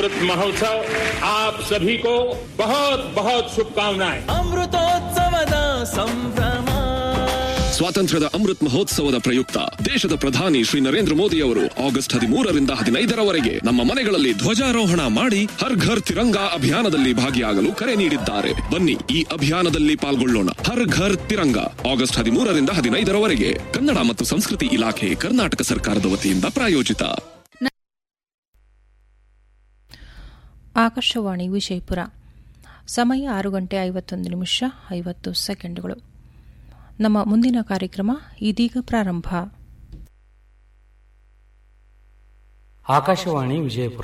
अमृत महोत्सव आप सभी को बहुत बहुत शुभकामनाएं ಅಮೃತೋತ್ಸವದ ಸಂಭ್ರಮ ಸ್ವಾತಂತ್ರ್ಯದ ಅಮೃತ್ ಮಹೋತ್ಸವದ ಪ್ರಯುಕ್ತ ದೇಶದ ಪ್ರಧಾನಿ ಶ್ರೀ ನರೇಂದ್ರ ಮೋದಿ ಅವರು ಆಗಸ್ಟ್ ಹದಿಮೂರರಿಂದ ಹದಿನೈದರವರೆಗೆ ನಮ್ಮ ಮನೆಗಳಲ್ಲಿ ಧ್ವಜಾರೋಹಣ ಮಾಡಿ ಹರ್ ಘರ್ ತಿರಂಗಾ ಅಭಿಯಾನದಲ್ಲಿ ಭಾಗಿಯಾಗಲು ಕರೆ ನೀಡಿದ್ದಾರೆ ಬನ್ನಿ ಈ ಅಭಿಯಾನದಲ್ಲಿ ಪಾಲ್ಗೊಳ್ಳೋಣ ಹರ್ ಘರ್ ತಿರಂಗಾ ಆಗಸ್ಟ್ ಹದಿಮೂರರಿಂದ ಹದಿನೈದರವರೆಗೆ ಕನ್ನಡ ಮತ್ತು ಸಂಸ್ಕೃತಿ ಇಲಾಖೆ ಕರ್ನಾಟಕ ಸರ್ಕಾರದ ವತಿಯಿಂದ ಪ್ರಾಯೋಜಿತ ಆಕಾಶವಾಣಿ ವಿಜಯಪುರ ಸಮಯ ಆರು ಗಂಟೆ ಐವತ್ತೊಂದು ನಿಮಿಷ ಐವತ್ತು ಸೆಕೆಂಡುಗಳು ನಮ್ಮ ಮುಂದಿನ ಕಾರ್ಯಕ್ರಮ ಇದೀಗ ಪ್ರಾರಂಭ ಆಕಾಶವಾಣಿ ವಿಜಯಪುರ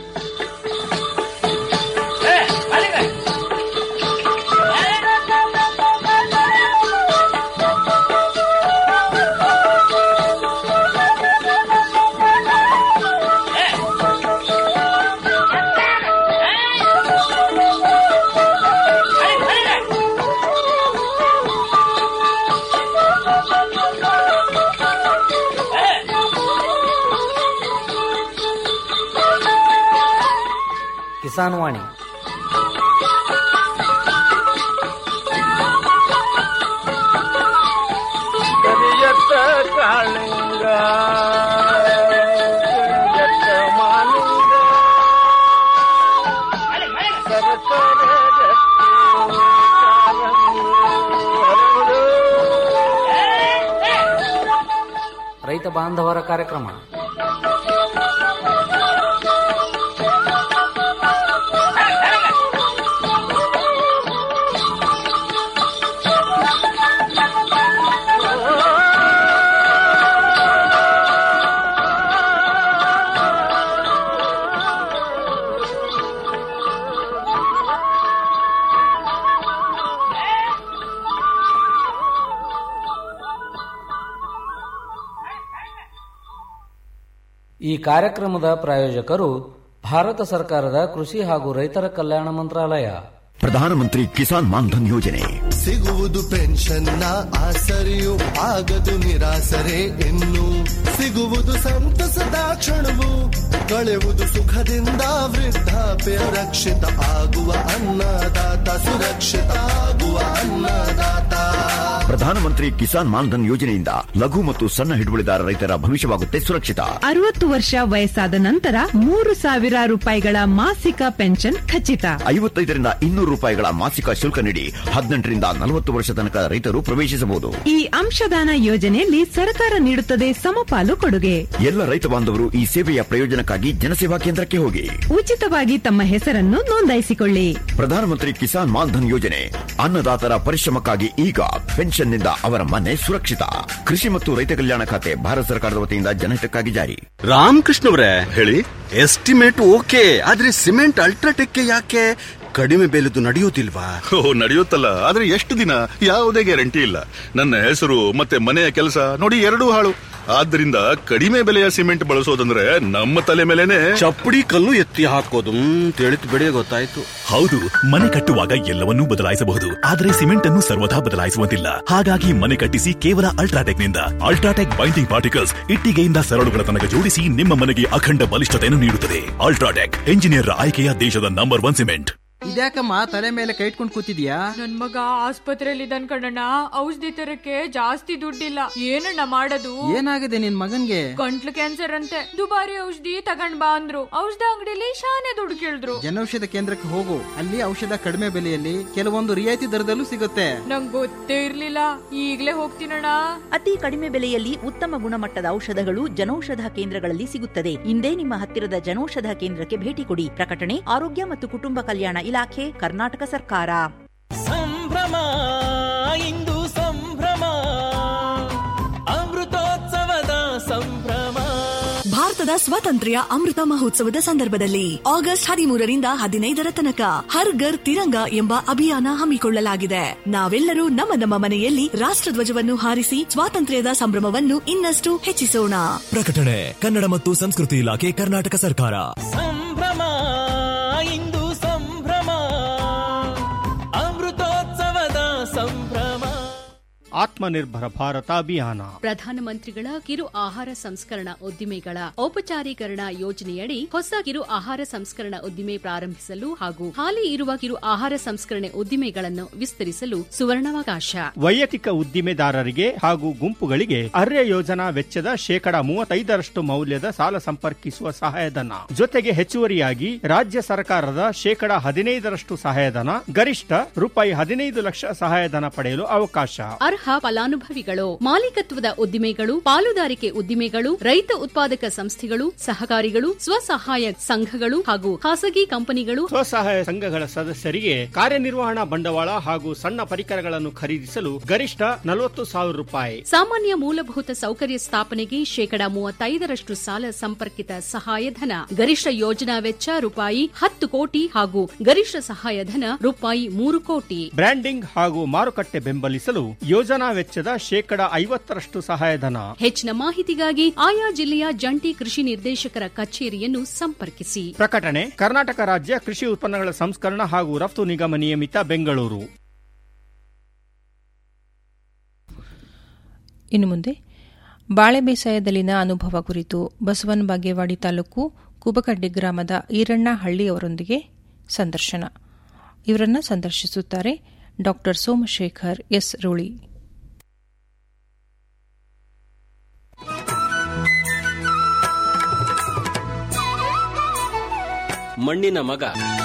ಕಿಸಾನ್ ವಾಣಿ ಕರಿಯತ್ತ ಕಾಳಿಂಗ ಕರಿಯತ್ತ ಮಾಲಿಂಗ ಸರಸರ ರತ್ನ ಕಾರಂಗಿ ಹರಡು. ರೈತ ಬಾಂಧವರ ಕಾರ್ಯಕ್ರಮ ಈ ಕಾರ್ಯಕ್ರಮದ ಪ್ರಾಯೋಜಕರು ಭಾರತ ಸರ್ಕಾರದ ಕೃಷಿ ಹಾಗೂ ರೈತರ ಕಲ್ಯಾಣ ಮಂತ್ರಾಲಯ ಪ್ರಧಾನಮಂತ್ರಿ ಕಿಸಾನ್ ಮಾನ್ಧನ್ ಯೋಜನೆ ಸಿಗುವುದು ಪೆನ್ಷನ್ನ ಆಸರೆಯು ಆಗದು ನಿರಾಸರೆ ಇನ್ನು ಸಿಗುವುದು ಸಂತಸದ ಕ್ಷಣವು ಕಳೆಯುವುದು ಸುಖದಿಂದ ವೃದ್ಧಾಪ್ಯ ರಕ್ಷಿತ ಆಗುವ ಅನ್ನದಾತ ಸುರಕ್ಷಿತ ಆಗುವ ಅನ್ನದಾತ ಪ್ರಧಾನಮಂತ್ರಿ ಕಿಸಾನ್ ಮಾನ್ಧನ್ ಯೋಜನೆಯಿಂದ ಲಘು ಮತ್ತು ಸಣ್ಣ ಹಿಡುವಳಿದಾರ ರೈತರ ಭವಿಷ್ಯವಾಗುತ್ತೆ ಸುರಕ್ಷಿತ ಅರವತ್ತು ವರ್ಷ ವಯಸ್ಸಾದ ನಂತರ ಮೂರು ಸಾವಿರ ರೂಪಾಯಿಗಳ ಮಾಸಿಕ ಪೆನ್ಷನ್ ಖಚಿತ ಐವತ್ತೈದರಿಂದ ಇನ್ನೂರು ರೂಪಾಯಿಗಳ ಮಾಸಿಕ ಶುಲ್ಕ ನೀಡಿ ಹದಿನೆಂಟರಿಂದ ನಲವತ್ತು ವರ್ಷ ತನಕ ರೈತರು ಪ್ರವೇಶಿಸಬಹುದು ಈ ಅಂಶದಾನ ಯೋಜನೆಯಲ್ಲಿ ಸರ್ಕಾರ ನೀಡುತ್ತದೆ ಸಮಪಾಲು ಕೊಡುಗೆ ಎಲ್ಲ ರೈತ ಬಾಂಧವರು ಈ ಸೇವೆಯ ಪ್ರಯೋಜನಕ್ಕಾಗಿ ಜನಸೇವಾ ಕೇಂದ್ರಕ್ಕೆ ಹೋಗಿ ಉಚಿತವಾಗಿ ತಮ್ಮ ಹೆಸರನ್ನು ನೋಂದಾಯಿಸಿಕೊಳ್ಳಿ ಪ್ರಧಾನಮಂತ್ರಿ ಕಿಸಾನ್ ಮಾನ್ಧನ್ ಯೋಜನೆ ಅನ್ನದಾತರ ಪರಿಶ್ರಮಕ್ಕಾಗಿ ಈಗ ಪೆನ್ಷನ್ನಿಂದ ಅವರ ಮನೆ ಸುರಕ್ಷಿತ ಕೃಷಿ ಮತ್ತು ರೈತ ಕಲ್ಯಾಣ ಖಾತೆ ಭಾರತ ಸರ್ಕಾರದ ವತಿಯಿಂದ ಜನಹಿತಕ್ಕಾಗಿ ಜಾರಿ ರಾಮಕೃಷ್ಣ ಅವರೇ ಹೇಳಿ ಎಸ್ಟಿಮೇಟ್ ಓಕೆ ಆದ್ರೆ ಸಿಮೆಂಟ್ ಅಲ್ಟ್ರಾಟೆಕ್ ಯಾಕೆ ಕಡಿಮೆ ಬೆಲೆದು ನಡೆಯೋದಿಲ್ವಾ ಓ ನಡೆಯುತ್ತಲ್ಲ ಆದ್ರೆ ಎಷ್ಟು ದಿನ ಯಾವುದೇ ಗ್ಯಾರಂಟಿ ಇಲ್ಲ ನನ್ನ ಹೆಸರು ಮತ್ತೆ ಮನೆಯ ಕೆಲಸ ನೋಡಿ ಎರಡೂ ಹಾಳು ಆದ್ದರಿಂದ ಕಡಿಮೆ ಬೆಲೆಯ ಸಿಮೆಂಟ್ ಬಳಸೋದಂದ್ರೆ ನಮ್ಮ ತಲೆ ಮೇಲೆನೆ ಚಪ್ಪಡಿ ಕಲ್ಲು ಎತ್ತಿ ಹಾಕೋದು ತಿಳಿತು ಬಿಡಿ ಗೊತ್ತಾಯ್ತು ಹೌದು ಮನೆ ಕಟ್ಟುವಾಗ ಎಲ್ಲವನ್ನೂ ಬದಲಾಯಿಸಬಹುದು ಆದರೆ ಸಿಮೆಂಟ್ ಅನ್ನು ಸರ್ವದಾ ಬದಲಾಯಿಸುವಂತಿಲ್ಲ ಹಾಗಾಗಿ ಮನೆ ಕಟ್ಟಿಸಿ ಕೇವಲ ಅಲ್ಟ್ರಾಟೆಕ್ ನಿಂದ ಅಲ್ಟ್ರಾಟೆಕ್ ಬೈಂಡಿಂಗ್ ಪಾರ್ಟಿಕಲ್ಸ್ ಇಟ್ಟಿಗೆಯಿಂದ ಸರಳುಗಳ ತನಕ ಜೋಡಿಸಿ ನಿಮ್ಮ ಮನೆಗೆ ಅಖಂಡ ಬಲಿಷ್ಠತೆಯನ್ನು ನೀಡುತ್ತದೆ ಅಲ್ಟ್ರಾಟೆಕ್ ಎಂಜಿನಿಯರ್ ಆಯ್ಕೆಯ ದೇಶದ ನಂಬರ್ ಒನ್ ಸಿಮೆಂಟ್ ಇದ್ಯಾಕಮ್ಮ ತಲೆ ಮೇಲೆ ಕೈ ಇಟ್ಕೊಂಡು ಕೂತಿದ್ಯಾ ನನ್ ಮಗ ಆಸ್ಪತ್ರೆಯಲ್ಲಿ ಇದ್ದಾನ್ ಕಣಣ್ಣ ಔಷಧಿ ತರಕ್ಕೆ ಜಾಸ್ತಿ ದುಡ್ಡಿಲ್ಲ ಏನಣ್ಣ ಮಾಡೋದು ಏನಾಗಿದೆ ನಿನ್ ಮಗನ್ಗೆ ಗಂಟ್ಲು ಕ್ಯಾನ್ಸರ್ ಅಂತೆ ದುಬಾರಿ ಔಷಧಿ ತಗೊಂಡ್ ಬಾ ಅಂದ್ರು ಔಷಧ ಅಂಗಡಿಲಿ ಶಾನೆ ದುಡ್ಡು ಕೇಳಿದ್ರು ಜನೌಷಧ ಕೇಂದ್ರಕ್ಕೆ ಹೋಗು ಅಲ್ಲಿ ಔಷಧ ಕಡಿಮೆ ಬೆಲೆಯಲ್ಲಿ ಕೆಲವೊಂದು ರಿಯಾಯಿತಿ ದರದಲ್ಲೂ ಸಿಗುತ್ತೆ ನಂಗ್ ಗೊತ್ತೇ ಇರ್ಲಿಲ್ಲ ಈಗ್ಲೇ ಹೋಗ್ತೀನಣ್ಣ ಅತಿ ಕಡಿಮೆ ಬೆಲೆಯಲ್ಲಿ ಉತ್ತಮ ಗುಣಮಟ್ಟದ ಔಷಧಗಳು ಜನೌಷಧ ಕೇಂದ್ರಗಳಲ್ಲಿ ಸಿಗುತ್ತದೆ ಇಂದೇ ನಿಮ್ಮ ಹತ್ತಿರದ ಜನೌಷಧ ಕೇಂದ್ರಕ್ಕೆ ಭೇಟಿ ಕೊಡಿ ಪ್ರಕಟಣೆ ಆರೋಗ್ಯ ಮತ್ತು ಕುಟುಂಬ ಕಲ್ಯಾಣ ಇಲಾಖೆ ಕರ್ನಾಟಕ ಸರ್ಕಾರ ಸಂಭ್ರಮ ಇಂದು ಸಂಭ್ರಮ ಅಮೃತೋತ್ಸವದ ಸಂಭ್ರಮ ಭಾರತದ ಸ್ವಾತಂತ್ರ್ಯ ಅಮೃತ ಮಹೋತ್ಸವದ ಸಂದರ್ಭದಲ್ಲಿ ಆಗಸ್ಟ್ ಹದಿಮೂರರಿಂದ ಹದಿನೈದರ ತನಕ ಹರ್ ಘರ್ ತಿರಂಗ ಎಂಬ ಅಭಿಯಾನ ಹಮ್ಮಿಕೊಳ್ಳಲಾಗಿದೆ ನಾವೆಲ್ಲರೂ ನಮ್ಮ ನಮ್ಮ ಮನೆಯಲ್ಲಿ ರಾಷ್ಟ್ರಧ್ವಜವನ್ನು ಹಾರಿಸಿ ಸ್ವಾತಂತ್ರ್ಯದ ಸಂಭ್ರಮವನ್ನು ಇನ್ನಷ್ಟು ಹೆಚ್ಚಿಸೋಣ ಪ್ರಕಟಣೆ ಕನ್ನಡ ಮತ್ತು ಸಂಸ್ಕೃತಿ ಇಲಾಖೆ ಕರ್ನಾಟಕ ಸರ್ಕಾರ ಸಂಭ್ರಮ ಇಂದು ಸಂಭ್ರಮ ಅಮೃತೋತ್ಸವದ ಸಂಭ್ರಮ ಆತ್ಮನಿರ್ಭರ ಭಾರತ ಅಭಿಯಾನ ಪ್ರಧಾನಮಂತ್ರಿಗಳ ಕಿರು ಆಹಾರ ಸಂಸ್ಕರಣಾ ಉದ್ದಿಮೆಗಳ ಔಪಚಾರೀಕರಣ ಯೋಜನೆಯಡಿ ಹೊಸ ಕಿರು ಆಹಾರ ಸಂಸ್ಕರಣಾ ಉದ್ದಿಮೆ ಪ್ರಾರಂಭಿಸಲು ಹಾಗೂ ಹಾಲಿ ಇರುವ ಕಿರು ಆಹಾರ ಸಂಸ್ಕರಣೆ ಉದ್ದಿಮೆಗಳನ್ನು ವಿಸ್ತರಿಸಲು ಸುವರ್ಣಾವಕಾಶ ವೈಯಕ್ತಿಕ ಉದ್ದಿಮೆದಾರರಿಗೆ ಹಾಗೂ ಗುಂಪುಗಳಿಗೆ ಅರ್ಯ ಯೋಜನಾ ವೆಚ್ಚದ ಶೇಕಡ ಮೂವತ್ತೈದರಷ್ಟು ಮೌಲ್ಯದ ಸಾಲ ಸಂಪರ್ಕಿಸುವ ಸಹಾಯಧನ ಜೊತೆಗೆ ಹೆಚ್ಚುವರಿಯಾಗಿ ರಾಜ್ಯ ಸರ್ಕಾರದ ಶೇಕಡ ಹದಿನೈದರಷ್ಟು ಸಹಾಯಧನ ಗರಿಷ್ಠ ರೂಪಾಯಿ ಹದಿನೈದು ಲಕ್ಷ ಸಹಾಯಧನ ಪಡೆಯಲು ಅವಕಾಶ ಅರ್ಹ ಫಲಾನುಭವಿಗಳು ಮಾಲೀಕತ್ವದ ಉದ್ದಿಮೆಗಳು ಪಾಲುದಾರಿಕೆ ಉದ್ದಿಮೆಗಳು ರೈತ ಉತ್ಪಾದಕ ಸಂಸ್ಥೆಗಳು ಸಹಕಾರಿಗಳು ಸ್ವಸಹಾಯ ಸಂಘಗಳು ಹಾಗೂ ಖಾಸಗಿ ಕಂಪನಿಗಳು ಸ್ವಸಹಾಯ ಸಂಘಗಳ ಸದಸ್ಯರಿಗೆ ಕಾರ್ಯನಿರ್ವಹಣಾ ಬಂಡವಾಳ ಹಾಗೂ ಸಣ್ಣ ಪರಿಕರಗಳನ್ನು ಖರೀದಿಸಲು ಗರಿಷ್ಠ ನಲವತ್ತು ಸಾವಿರ ರೂಪಾಯಿ ಸಾಮಾನ್ಯ ಮೂಲಭೂತ ಸೌಕರ್ಯ ಸ್ಥಾಪನೆಗೆ ಶೇಕಡ ಮೂವತ್ತೈದರಷ್ಟು ಸಾಲ ಸಂಪರ್ಕಿತ ಸಹಾಯಧನ ಗರಿಷ್ಠ ಯೋಜನಾ ವೆಚ್ಚ ರೂಪಾಯಿ ಹತ್ತು ಕೋಟಿ ಹಾಗೂ ಗರಿಷ್ಠ ಸಹಾಯಧನ ರೂಪಾಯಿ ಮೂರು ಕೋಟಿ ಬ್ರ್ಯಾಂಡಿಂಗ್ ಹಾಗೂ ಮಾರುಕಟ್ಟೆ ಬೆಂಬಲಿಸಲು ಯೋಜನಾ ವೆಚ್ಚದ ಶೇಕಡ ಐವತ್ತರಷ್ಟು ಸಹಾಯಧನ ಹೆಚ್ಚಿನ ಮಾಹಿತಿಗಾಗಿ ಆಯಾ ಜಿಲ್ಲೆಯ ಜಂಟಿ ಕೃಷಿ ನಿರ್ದೇಶಕರ ಕಚೇರಿಯನ್ನು ಸಂಪರ್ಕಿಸಿ ಪ್ರಕಟಣೆ ಕರ್ನಾಟಕ ರಾಜ್ಯ ಕೃಷಿ ಉತ್ಪನ್ನಗಳ ಸಂಸ್ಕರಣ ಹಾಗೂ ರಫ್ತು ನಿಗಮ ನಿಯಮಿತ ಬೆಂಗಳೂರು ಇನ್ನು ಮುಂದೆ ಬಾಳೆ ಬೇಸಾಯದಲ್ಲಿನ ಅನುಭವ ಕುರಿತು ಬಸವನ ಬಾಗೇವಾಡಿ ತಾಲೂಕು ಕುಬಕಡ್ಡಿ ಗ್ರಾಮದ ಈರಣ್ಣ ಹಳ್ಳಿಯವರೊಂದಿಗೆ ಸಂದರ್ಶನ ಇವರನ್ನ ಸಂದರ್ಶಿಸುತ್ತಾರೆ ಡಾ ಸೋಮಶೇಖರ್ ಎಸ್ ರೂಳಿ ಮಣ್ಣಿನ ಮಗ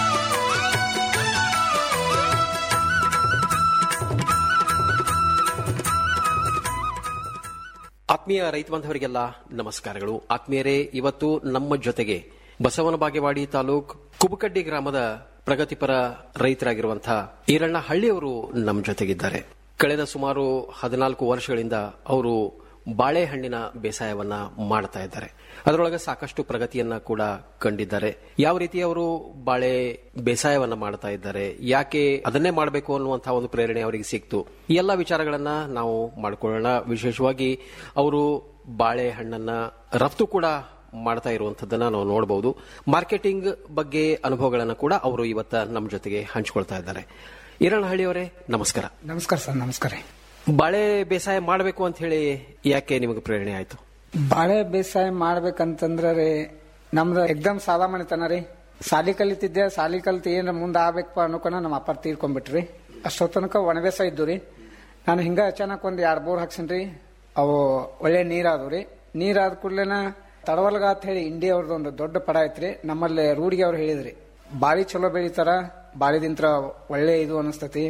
ಆತ್ಮೀಯ ರೈತ ಬಾಂಧವರಿಗೆಲ್ಲ ನಮಸ್ಕಾರಗಳು ಆತ್ಮೀಯರೇ ಇವತ್ತು ನಮ್ಮ ಜೊತೆಗೆ ಬಸವನ ಬಾಗೇವಾಡಿ ತಾಲೂಕ್ ಕುಬಕಡ್ಡಿ ಗ್ರಾಮದ ಪ್ರಗತಿಪರ ರೈತರಾಗಿರುವಂತಹ ಈರಣ್ಣ ಹಳ್ಳಿಯವರು ನಮ್ಮ ಜೊತೆಗಿದ್ದಾರೆ ಕಳೆದ ಸುಮಾರು ಹದಿನಾಲ್ಕು ವರ್ಷಗಳಿಂದ ಅವರು ಬಾಳೆಹಣ್ಣಿನ ಬೇಸಾಯವನ್ನ ಮಾಡ್ತಾ ಇದ್ದಾರೆ ಅದರೊಳಗೆ ಸಾಕಷ್ಟು ಪ್ರಗತಿಯನ್ನ ಕೂಡ ಕಂಡಿದ್ದಾರೆ ಯಾವ ರೀತಿ ಅವರು ಬಾಳೆ ಬೇಸಾಯವನ್ನ ಮಾಡ್ತಾ ಇದ್ದಾರೆ ಯಾಕೆ ಅದನ್ನೇ ಮಾಡಬೇಕು ಅನ್ನುವಂತಹ ಒಂದು ಪ್ರೇರಣೆ ಅವರಿಗೆ ಸಿಕ್ತು ಈ ಎಲ್ಲ ವಿಚಾರಗಳನ್ನ ನಾವು ಮಾಡ್ಕೊಳ್ಳೋಣ ವಿಶೇಷವಾಗಿ ಅವರು ಬಾಳೆಹಣ್ಣನ್ನ ರಫ್ತು ಕೂಡ ಮಾಡ್ತಾ ಇರುವಂತದ್ದನ್ನ ನಾವು ನೋಡಬಹುದು ಮಾರ್ಕೆಟಿಂಗ್ ಬಗ್ಗೆ ಅನುಭವಗಳನ್ನ ಕೂಡ ಅವರು ಇವತ್ತ ನಮ್ಮ ಜೊತೆಗೆ ಹಂಚಿಕೊಳ್ತಾ ಇದ್ದಾರೆ ಈರಣ್ಣಹಳ್ಳಿ ನಮಸ್ಕಾರ ನಮಸ್ಕಾರ ಸರ್ ನಮಸ್ಕಾರ ಬಾಳೆ ಬೇಸಾಯ ಮಾಡಬೇಕು ಅಂತ ಹೇಳಿ ಯಾಕೆ ನಿಮಗೆ ಪ್ರೇರಣೆ ಆಯ್ತು ಬಾಳೆ ಬೇಸಾಯ ಮಾಡ್ಬೇಕಂತಂದ್ರ ರೀ ನಮ್ದು ಎಕ್ದಮ್ ಸಾಲ ಮಣಿತನ ರೀ ಸಾಲಿ ಕಲಿತಿದ್ದೆ ಸಾಲಿ ಕಲಿತು ಏನ್ ಮುಂದೆ ಆಗ್ಬೇಕಪ್ಪ ಅನ್ಕೊಂಡ ನಮ್ಮ ಅಪ್ಪ ತೀರ್ಕೊಂಡ್ಬಿಟ್ರಿ ಅಷ್ಟೋ ತನಕ ಒಣ ಬೇಸಾಯ ಇದ್ದು ರೀ ನಾನು ಹಿಂಗ ಅಚಾನಕ್ ಒಂದ್ ಎರಡ್ ಬೋರ್ ಹಾಕ್ಸಿನ್ರಿ ಅವು ಒಳ್ಳೆ ನೀರಾದವು ರೀ ನೀರಾದ ಕೂಡ್ಲೇನ ತಡವಲ್ಗ ಅಂತ ಹೇಳಿ ಇಂಡಿಯಾ ಅವ್ರದ್ದು ಒಂದು ದೊಡ್ಡ ಪಡ ಐತ್ರಿ ನಮ್ಮಲ್ಲಿ ರೂಢಿಗೆ ಅವ್ರು ಹೇಳಿದ್ರಿ ಬಾಳಿ ಚಲೋ ಬೆಳಿತಾರ ಬಾಳಿದಿಂತ್ರ ಒಳ್ಳೆ ಇದು ಅನಿಸ್ತತಿ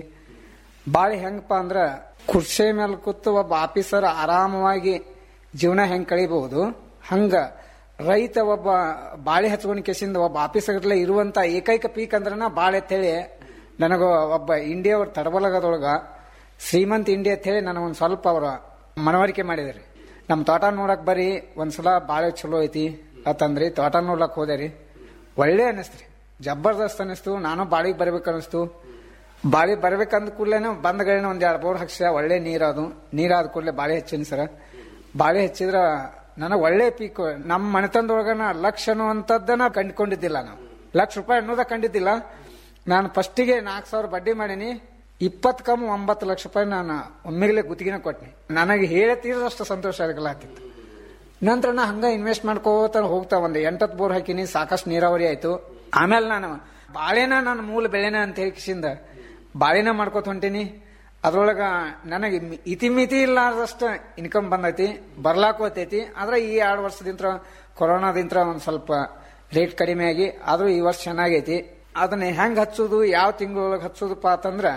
ಬಾಳಿ ಹೆಂಗಪ್ಪ ಅಂದ್ರ ಕುರ್ಚಿ ಮೇಲೆ ಕೂತು ಒಬ್ಬ ಆಫೀಸರ್ ಆರಾಮವಾಗಿ ಜೀವನ ಹೆಂಗ್ ಕಳಿಬಹುದು ಹಂಗ ರೈತ ಒಬ್ಬ ಬಾಳೆ ಹಚ್ಕೊಂಡ್ ಕೆಸಿಂದ ಒಬ್ಬ ಆಫೀಸರ್ಲೆ ಇರುವಂತ ಏಕೈಕ ಪೀಕ್ ಅಂದ್ರನ ಬಾಳೆ ಅಂತೇಳಿ ನನಗ ಒಬ್ಬ ಇಂಡಿಯಾ ಅವ್ರ ತಡಬಲಗದೊಳಗ ಶ್ರೀಮಂತ್ ಇಂಡಿಯಾ ಅಂತ ಹೇಳಿ ನನಗೊಂದ್ ಸ್ವಲ್ಪ ಅವ್ರ ಮನವರಿಕೆ ಮಾಡಿದ್ರಿ ನಮ್ ತೋಟ ನೋಡಕ್ ಬರೀ ಒಂದ್ಸಲ ಬಾಳೆ ಚಲೋ ಐತಿ ಅಂತಂದ್ರಿ ತೋಟ ನೋಡ್ಲಕ್ ಹೋದೆ ರೀ ಒಳ್ಳೆ ಅನಿಸ್ತ್ರಿ ಜಬರ್ದಸ್ತ್ ಅನಿಸ್ತು ನಾನು ಬಾಳಿಗೆ ಬರ್ಬೇಕು ಅನಿಸ್ತು ಬಾಳಿ ಬರ್ಬೇಕಂದ ಕೂಡಲೇನೆ ಬಂದ ಗಳೇನೆ ಒಂದ್ ಎರಡು ಬೋರ್ ಹಾಕ್ಸ ಒಳ್ಳೆ ನೀರಾದು ನೀರಾದ ಕೂಡಲೇ ಬಾಳೆ ಹೆಚ್ಚಿನ ಸರ ಬಾಳೆ ಹೆಚ್ಚಿದ್ರ ನನಗೆ ಒಳ್ಳೆ ಪೀಕ್ ನಮ್ಮ ಮನೆತನದೊಳಗನ ಲಕ್ಷ ಅನ್ನುವಂಥದ್ದನ್ನ ಕಂಡುಕೊಂಡಿದ್ದಿಲ್ಲ ನಾವು ಲಕ್ಷ ರೂಪಾಯಿ ಅನ್ನೋದ ಕಂಡಿದ್ದಿಲ್ಲ ನಾನು ಫಸ್ಟಿಗೆ ನಾಲ್ಕು ಸಾವಿರ ಬಡ್ಡಿ ಮಾಡೀನಿ ಇಪ್ಪತ್ ಕಮ್ ಒಂಬತ್ತು ಲಕ್ಷ ರೂಪಾಯಿ ನಾನು ಒಮ್ಮೆಗಲೇ ಗುತ್ತಿಗೆನ ಕೊಟ್ಟಿನಿ ನನಗೆ ಹೇಳತೀರದಷ್ಟು ಸಂತೋಷ ಆಗಲಾಗ್ತಿತ್ತು ನಂತರ ನಾ ಹಂಗ ಇನ್ವೆಸ್ಟ್ ಮಾಡ್ಕೋತ ಹೋಗ್ತಾ ಒಂದ್ ಎಂಟತ್ ಬೋರ್ ಹಾಕಿನಿ ಸಾಕಷ್ಟು ನೀರಾವರಿ ಆಯ್ತು ಆಮೇಲೆ ನಾನು ಬಾಳೆನ ನನ್ನ ಮೂಲ ಬೆಳೆನ ಅಂತ ಹೇಳಿಕಿಸಿಂದ ಬಾಳೆನ ಮಾಡ್ಕೋತ ಹೊಂಟೀನಿ ಅದ್ರೊಳಗ ನನಗೆ ಇತಿಮಿತಿ ಇಲ್ಲಾರ್ದಷ್ಟು ಇನ್ಕಮ್ ಬಂದೈತಿ ಬರ್ಲಾಕೋತೈತಿ ಆದ್ರೆ ಈ ಎರಡು ವರ್ಷದಿಂತ್ರ ಕೊರೋನಾದಿಂತ್ರ ಒಂದ್ ಸ್ವಲ್ಪ ರೇಟ್ ಕಡಿಮೆ ಆಗಿ ಆದ್ರೂ ಈ ವರ್ಷ ಚೆನ್ನಾಗೈತಿ ಅದನ್ನ ಹೆಂಗ್ ಹಚ್ಚೋದು ಯಾವ ತಿಂಗಳೊಳಗೆ ಹಚ್ಚೋದಪ್ಪ ಅಂತಂದ್ರ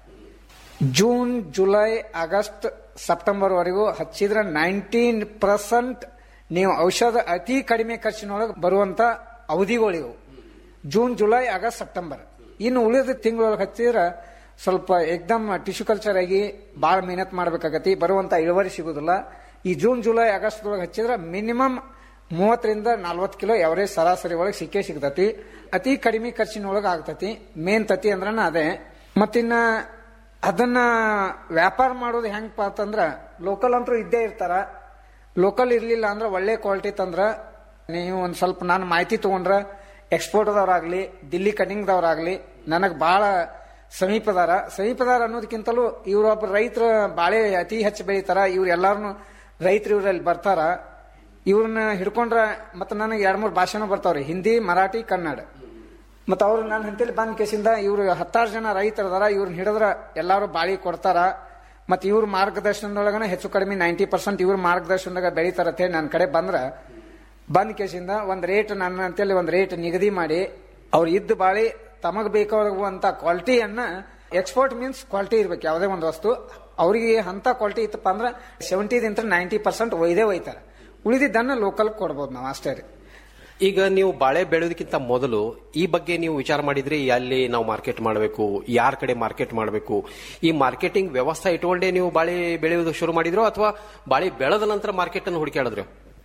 ಜೂನ್ ಜುಲೈ ಆಗಸ್ಟ್ ಸೆಪ್ಟೆಂಬರ್ ವರೆಗೂ ಹಚ್ಚಿದ್ರೆ ನೈನ್ಟೀನ್ ಪರ್ಸೆಂಟ್ ನೀವು ಔಷಧ ಅತಿ ಕಡಿಮೆ ಖರ್ಚಿನೊಳಗೆ ಬರುವಂತ ಅವಧಿಗಳಿವು ಜೂನ್ ಜುಲೈ ಆಗಸ್ಟ್ ಸೆಪ್ಟೆಂಬರ್ ಇನ್ನು ಉಳಿದ ತಿಂಗಳೊಳಗೆ ಹಚ್ಚಿದ್ರೆ ಸ್ವಲ್ಪ ಎಕ್ದಮ್ ಟಿಶ್ಯೂ ಕಲ್ಚರ್ ಆಗಿ ಭಾಳ ಮೆಹನತ್ ಮಾಡ್ಬೇಕಾಗತಿ ಬರುವಂತ ಇಳುವರಿ ಸಿಗುದಿಲ್ಲ ಈ ಜೂನ್ ಜುಲೈ ಆಗಸ್ಟ್ ಒಳಗೆ ಹಚ್ಚಿದ್ರೆ ಮಿನಿಮಮ್ ಮೂವತ್ತರಿಂದ ನಲ್ವತ್ತು ಕಿಲೋ ಎವರೇಜ್ ಸರಾಸರಿ ಒಳಗೆ ಸಿಕ್ಕೇ ಸಿಗ್ತತಿ ಅತಿ ಕಡಿಮೆ ಖರ್ಚಿನೊಳಗೆ ಆಗ್ತತಿ ಮೇನ್ ತತಿ ಅಂದ್ರನ ಅದೇ ಮತ್ತಿನ್ನ ಅದನ್ನ ವ್ಯಾಪಾರ ಮಾಡೋದು ಹೆಂಗಪ್ಪ ಅಂತಂದ್ರ ಲೋಕಲ್ ಅಂತೂ ಇದ್ದೇ ಇರ್ತಾರ ಲೋಕಲ್ ಇರ್ಲಿಲ್ಲ ಅಂದ್ರೆ ಒಳ್ಳೆ ಕ್ವಾಲಿಟಿ ತಂದ್ರ ನೀವು ಒಂದ್ ಸ್ವಲ್ಪ ನಾನು ಮಾಹಿತಿ ತಗೊಂಡ್ರ ಎಕ್ಸ್ಪೋರ್ಟ್ದವ್ರಾಗ್ಲಿ ದಿಲ್ಲಿ ಕಟಿಂಗ್ದವ್ರಾಗ್ಲಿ ನನಗೆ ಬಹಳ ಸಮೀಪದಾರ ಸಮೀಪದಾರ ಅನ್ನೋದಕ್ಕಿಂತಲೂ ಇವ್ರು ಒಬ್ಬ ರೈತರ ಬಾಳೆ ಅತಿ ಹೆಚ್ಚು ಬೆಳಿತಾರ ಇವ್ರು ಎಲ್ಲಾರು ರೈತರು ಇವ್ರಲ್ಲಿ ಬರ್ತಾರ ಇವ್ರನ್ನ ಹಿಡ್ಕೊಂಡ್ರ ಮತ್ತೆ ನನಗೆ ಎರಡ್ ಮೂರು ಭಾಷೆನೂ ಬರ್ತಾವ್ರಿ ಹಿಂದಿ ಮರಾಠಿ ಕನ್ನಡ ಮತ್ತೆ ಅವ್ರು ನನ್ನ ಹಂತಲ್ಲಿ ಬಂದ ಕೇಸಿಂದ ಇವ್ರು ಹತ್ತಾರು ಜನ ರೈತರು ಅದಾರ ಇವ್ರನ್ನ ಹಿಡಿದ್ರ ಎಲ್ಲಾರು ಬಾಳಿ ಕೊಡ್ತಾರ ಮತ್ತೆ ಇವ್ರ ಮಾರ್ಗದರ್ಶನದೊಳಗನ ಹೆಚ್ಚು ಕಡಿಮೆ ನೈಂಟಿ ಪರ್ಸೆಂಟ್ ಇವ್ರ ಮಾರ್ಗದರ್ಶನದಾಗ ಬೆಳಿತಾರ ಅಂತ ಹೇಳಿ ನನ್ನ ಕಡೆ ಬಂದ್ರ ಬಂದ ಕೇಸಿಂದ ಒಂದ್ ರೇಟ್ ನನ್ನ ಅಂತೇಳಿ ಒಂದ್ ರೇಟ್ ನಿಗದಿ ಮಾಡಿ ಅವ್ರು ಇದ್ದ ಬಾಳಿ ತಮಗ್ ಬೇಕಾಗುವಂತ ಕ್ವಾಲಿಟಿಯನ್ನ ಎಕ್ಸ್ಪೋರ್ಟ್ ಮೀನ್ಸ್ ಕ್ವಾಲಿಟಿ ಇರ್ಬೇಕು ಯಾವುದೇ ಒಂದು ವಸ್ತು ಅವರಿಗೆ ಅಂತ ಕ್ವಾಲಿಟಿ ಇತ್ತಪ್ಪ ಅಂದ್ರೆ ಸೆವೆಂಟಿದಿಂದ ನೈಂಟಿ ಪರ್ಸೆಂಟ್ ಒಯ್ದೇ ಒಯ್ತಾರೆ ಉಳಿದಿದ್ದನ್ನ ಲೋಕಲ್ ಕೊಡ್ಬೋದು ನಾವು ಅಷ್ಟೇ ರೀ ಈಗ ನೀವು ಬಾಳೆ ಬೆಳೆಯೋದಕ್ಕಿಂತ ಮೊದಲು ಈ ಬಗ್ಗೆ ನೀವು ವಿಚಾರ ಮಾಡಿದ್ರಿ ಅಲ್ಲಿ ನಾವು ಮಾರ್ಕೆಟ್ ಮಾಡಬೇಕು ಯಾರ ಕಡೆ ಮಾರ್ಕೆಟ್ ಮಾಡಬೇಕು ಈ ಮಾರ್ಕೆಟಿಂಗ್ ವ್ಯವಸ್ಥೆ ಇಟ್ಕೊಂಡೇ ನೀವು ಬಾಳೆ ಬೆಳೆಯೋದು ಶುರು ಮಾಡಿದ್ರು ಅಥವಾ ಬಾಳೆ ಬೆಳೆದ ನಂತರ ಮಾರ್ಕೆಟ್ ಅನ್ನು ಹುಡುಕಾಡಿದ್ರು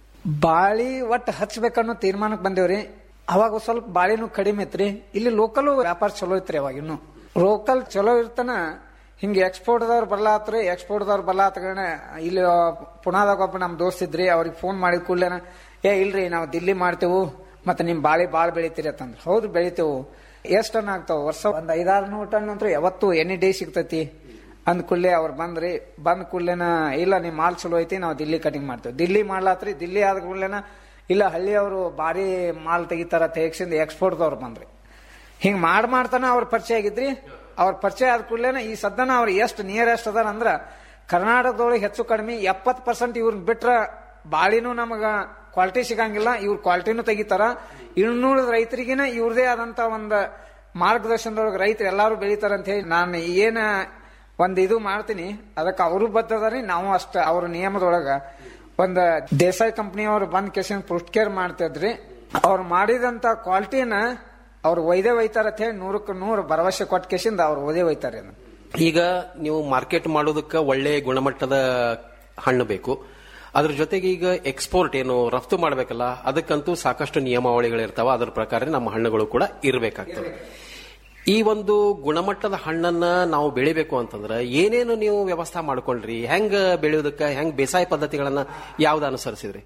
ಬಾಳಿ ಒಟ್ಟು ಹಚ್ಬೇಕನ್ನೋ ತೀರ್ಮಾನಕ್ಕೆ ಬಂದೇವ್ರಿ ಅವಾಗ ಸ್ವಲ್ಪ ಬಾಳಿನೂ ಕಡಿಮೆ ಇತ್ರಿ ಇಲ್ಲಿ ಲೋಕಲ್ ವ್ಯಾಪಾರ ಚಲೋ ಐತ್ರಿ ಅವಾಗ ಇನ್ನು ಲೋಕಲ್ ಚಲೋ ಇರ್ತಾನ ಹಿಂಗೆ ಎಕ್ಸ್ಪೋರ್ಟ್ದವ್ರು ಬರ್ಲಾತ್ರಿ ಎಕ್ಸ್ಪೋರ್ಟ್ದವ್ರು ಬರ್ಲಾತ್ಗಣ ಇಲ್ಲಿ ಪುನಾದಾಗ ಒಬ್ಬ ನಮ್ ದೋಸ್ತ್ ಇದ್ರಿ ಅವ್ರಿಗೆ ಫೋನ್ ಮಾಡಿದ ಕೂಡಲೇನ ಏ ಇಲ್ರಿ ನಾವು ದಿಲ್ಲಿ ಮಾಡ್ತೇವು ಮತ್ತೆ ನಿಮ್ ಬಾಳಿ ಬಾಳ ಬೆಳಿತೀರಿ ಅಂತಂದ್ರ ಹೌದು ಬೆಳಿತೇವು ಎಷ್ಟ್ ಟನ್ ಆಗ್ತಾವ ವರ್ಷ ಒಂದ್ ಐದಾರು ನೂರು ಟನ್ ಅಂತೂ ಯಾವತ್ತು ಎನಿ ಡೇ ಸಿಗ್ತೈತಿ ಅಂದ್ ಕೂಡಲೇ ಅವ್ರು ಬಂದ್ರಿ ಬಂದ್ ಕೂಡಲೇನ ಇಲ್ಲ ನಿಮ್ ಮಾಲ್ ಚಲೋ ಐತಿ ನಾವು ದಿಲ್ಲಿ ಕಟಿಂಗ್ ಮಾಡ್ತೇವೆ ದಿಲ್ಲಿ ಮಾಡ್ಲಾತ್ರಿ ದಿಲ್ಲಿ ಆದ ಕೂಡಲೇನ ಇಲ್ಲ ಹಳ್ಳಿಯವರು ಭಾರಿ ಮಾಲ್ ತೆಗಿತಾರ ತೆಗಿಸಿಂದ ಎಕ್ಸ್ಪೋರ್ಟ್ದವ್ರು ಬಂದ್ರಿ ಹಿಂಗ್ ಮಾಡ್ ಮಾಡ್ತಾನ ಅವ್ರ ಪರಿಚಯ ಆಗಿದ್ರಿ ಅವ್ರ ಪರಿಚಯ ಆದ ಕೂಡಲೇನ ಈ ಸದ್ಯನ ಅವ್ರು ಎಷ್ಟು ನಿಯರೆಸ್ಟ್ ಅದಾರ ಅಂದ್ರ ಕರ್ನಾಟಕದೊಳಗೆ ಹೆಚ್ಚು ಕಡಿಮೆ ಎಪ್ಪತ್ ಪರ್ಸೆಂಟ್ ಇವ್ರನ್ನ ಬಿಟ್ರ ಬಾಳಿನೂ ನಮಗ ಕ್ವಾಲಿಟಿ ಸಿಗಂಗಿಲ್ಲ ಇವ್ರ ಕ್ವಾಲಿಟಿನೂ ತೆಗಿತಾರ ಇನ್ನೂರ ರೈತರಿಗಿನ ಇವ್ರದೇ ಆದಂತ ಒಂದು ಮಾರ್ಗದರ್ಶನದೊಳಗೆ ರೈತರು ಎಲ್ಲಾರು ಬೆಳಿತಾರ ಅಂತ ಹೇಳಿ ನಾನು ಏನ ಒಂದ್ ಇದು ಮಾಡ್ತೀನಿ ಅದಕ್ಕೆ ಅವರು ಬದ್ದದಾರಿ ನಾವು ಅಷ್ಟ ಅವ್ರ ನಿಯಮದೊಳಗ ಒಂದ್ ದೇಸಾಯಿ ಕಂಪ್ನಿಯವ್ರು ಬಂದ್ ಕೇಸಿನ ಪುಸ್ಟ್ ಕೇರ್ ಮಾಡ್ತಿದ್ರಿ ಅವ್ರು ಮಾಡಿದಂತ ಕ್ವಾಲಿಟಿನ ಅವ್ರು ಒಯ್ದೇ ಒಯ್ತಾರ ಅಂತ ಹೇಳಿ ನೂರಕ್ಕೆ ನೂರು ಭರವಸೆ ಕೊಟ್ಟ ಕೇಸಿಂದ ಅವ್ರು ಒಯ್ದೇ ಒಯ್ತಾರೆ ಅದನ್ನ. ಈಗ ನೀವು ಮಾರ್ಕೆಟ್ ಮಾಡೋದಕ್ಕೆ ಒಳ್ಳೆ ಗುಣಮಟ್ಟದ ಹಣ್ಣು ಬೇಕು ಅದ್ರ ಜೊತೆಗೆ ಈಗ ಎಕ್ಸ್ಪೋರ್ಟ್ ಏನು ರಫ್ತು ಮಾಡಬೇಕಲ್ಲ ಅದಕ್ಕಂತೂ ಸಾಕಷ್ಟು ನಿಯಮಾವಳಿಗಳಿರ್ತಾವ ಅದರ ಪ್ರಕಾರ ನಮ್ಮ ಹಣ್ಣುಗಳು ಕೂಡ ಇರಬೇಕಾಗ್ತದೆ ಈ ಒಂದು ಗುಣಮಟ್ಟದ ಹಣ್ಣನ್ನ ನಾವು ಬೆಳಿಬೇಕು ಅಂತಂದ್ರೆ ಏನೇನು ನೀವು ವ್ಯವಸ್ಥೆ ಮಾಡ್ಕೊಂಡ್ರಿ ಹೆಂಗ್ ಬೆಳೆಯೋದಕ್ಕೆ ಹೆಂಗ್ ಬೇಸಾಯ ಪದ್ಧತಿಗಳನ್ನ ಯಾವ್ದು ಅನುಸರಿಸಿದ್ರಿ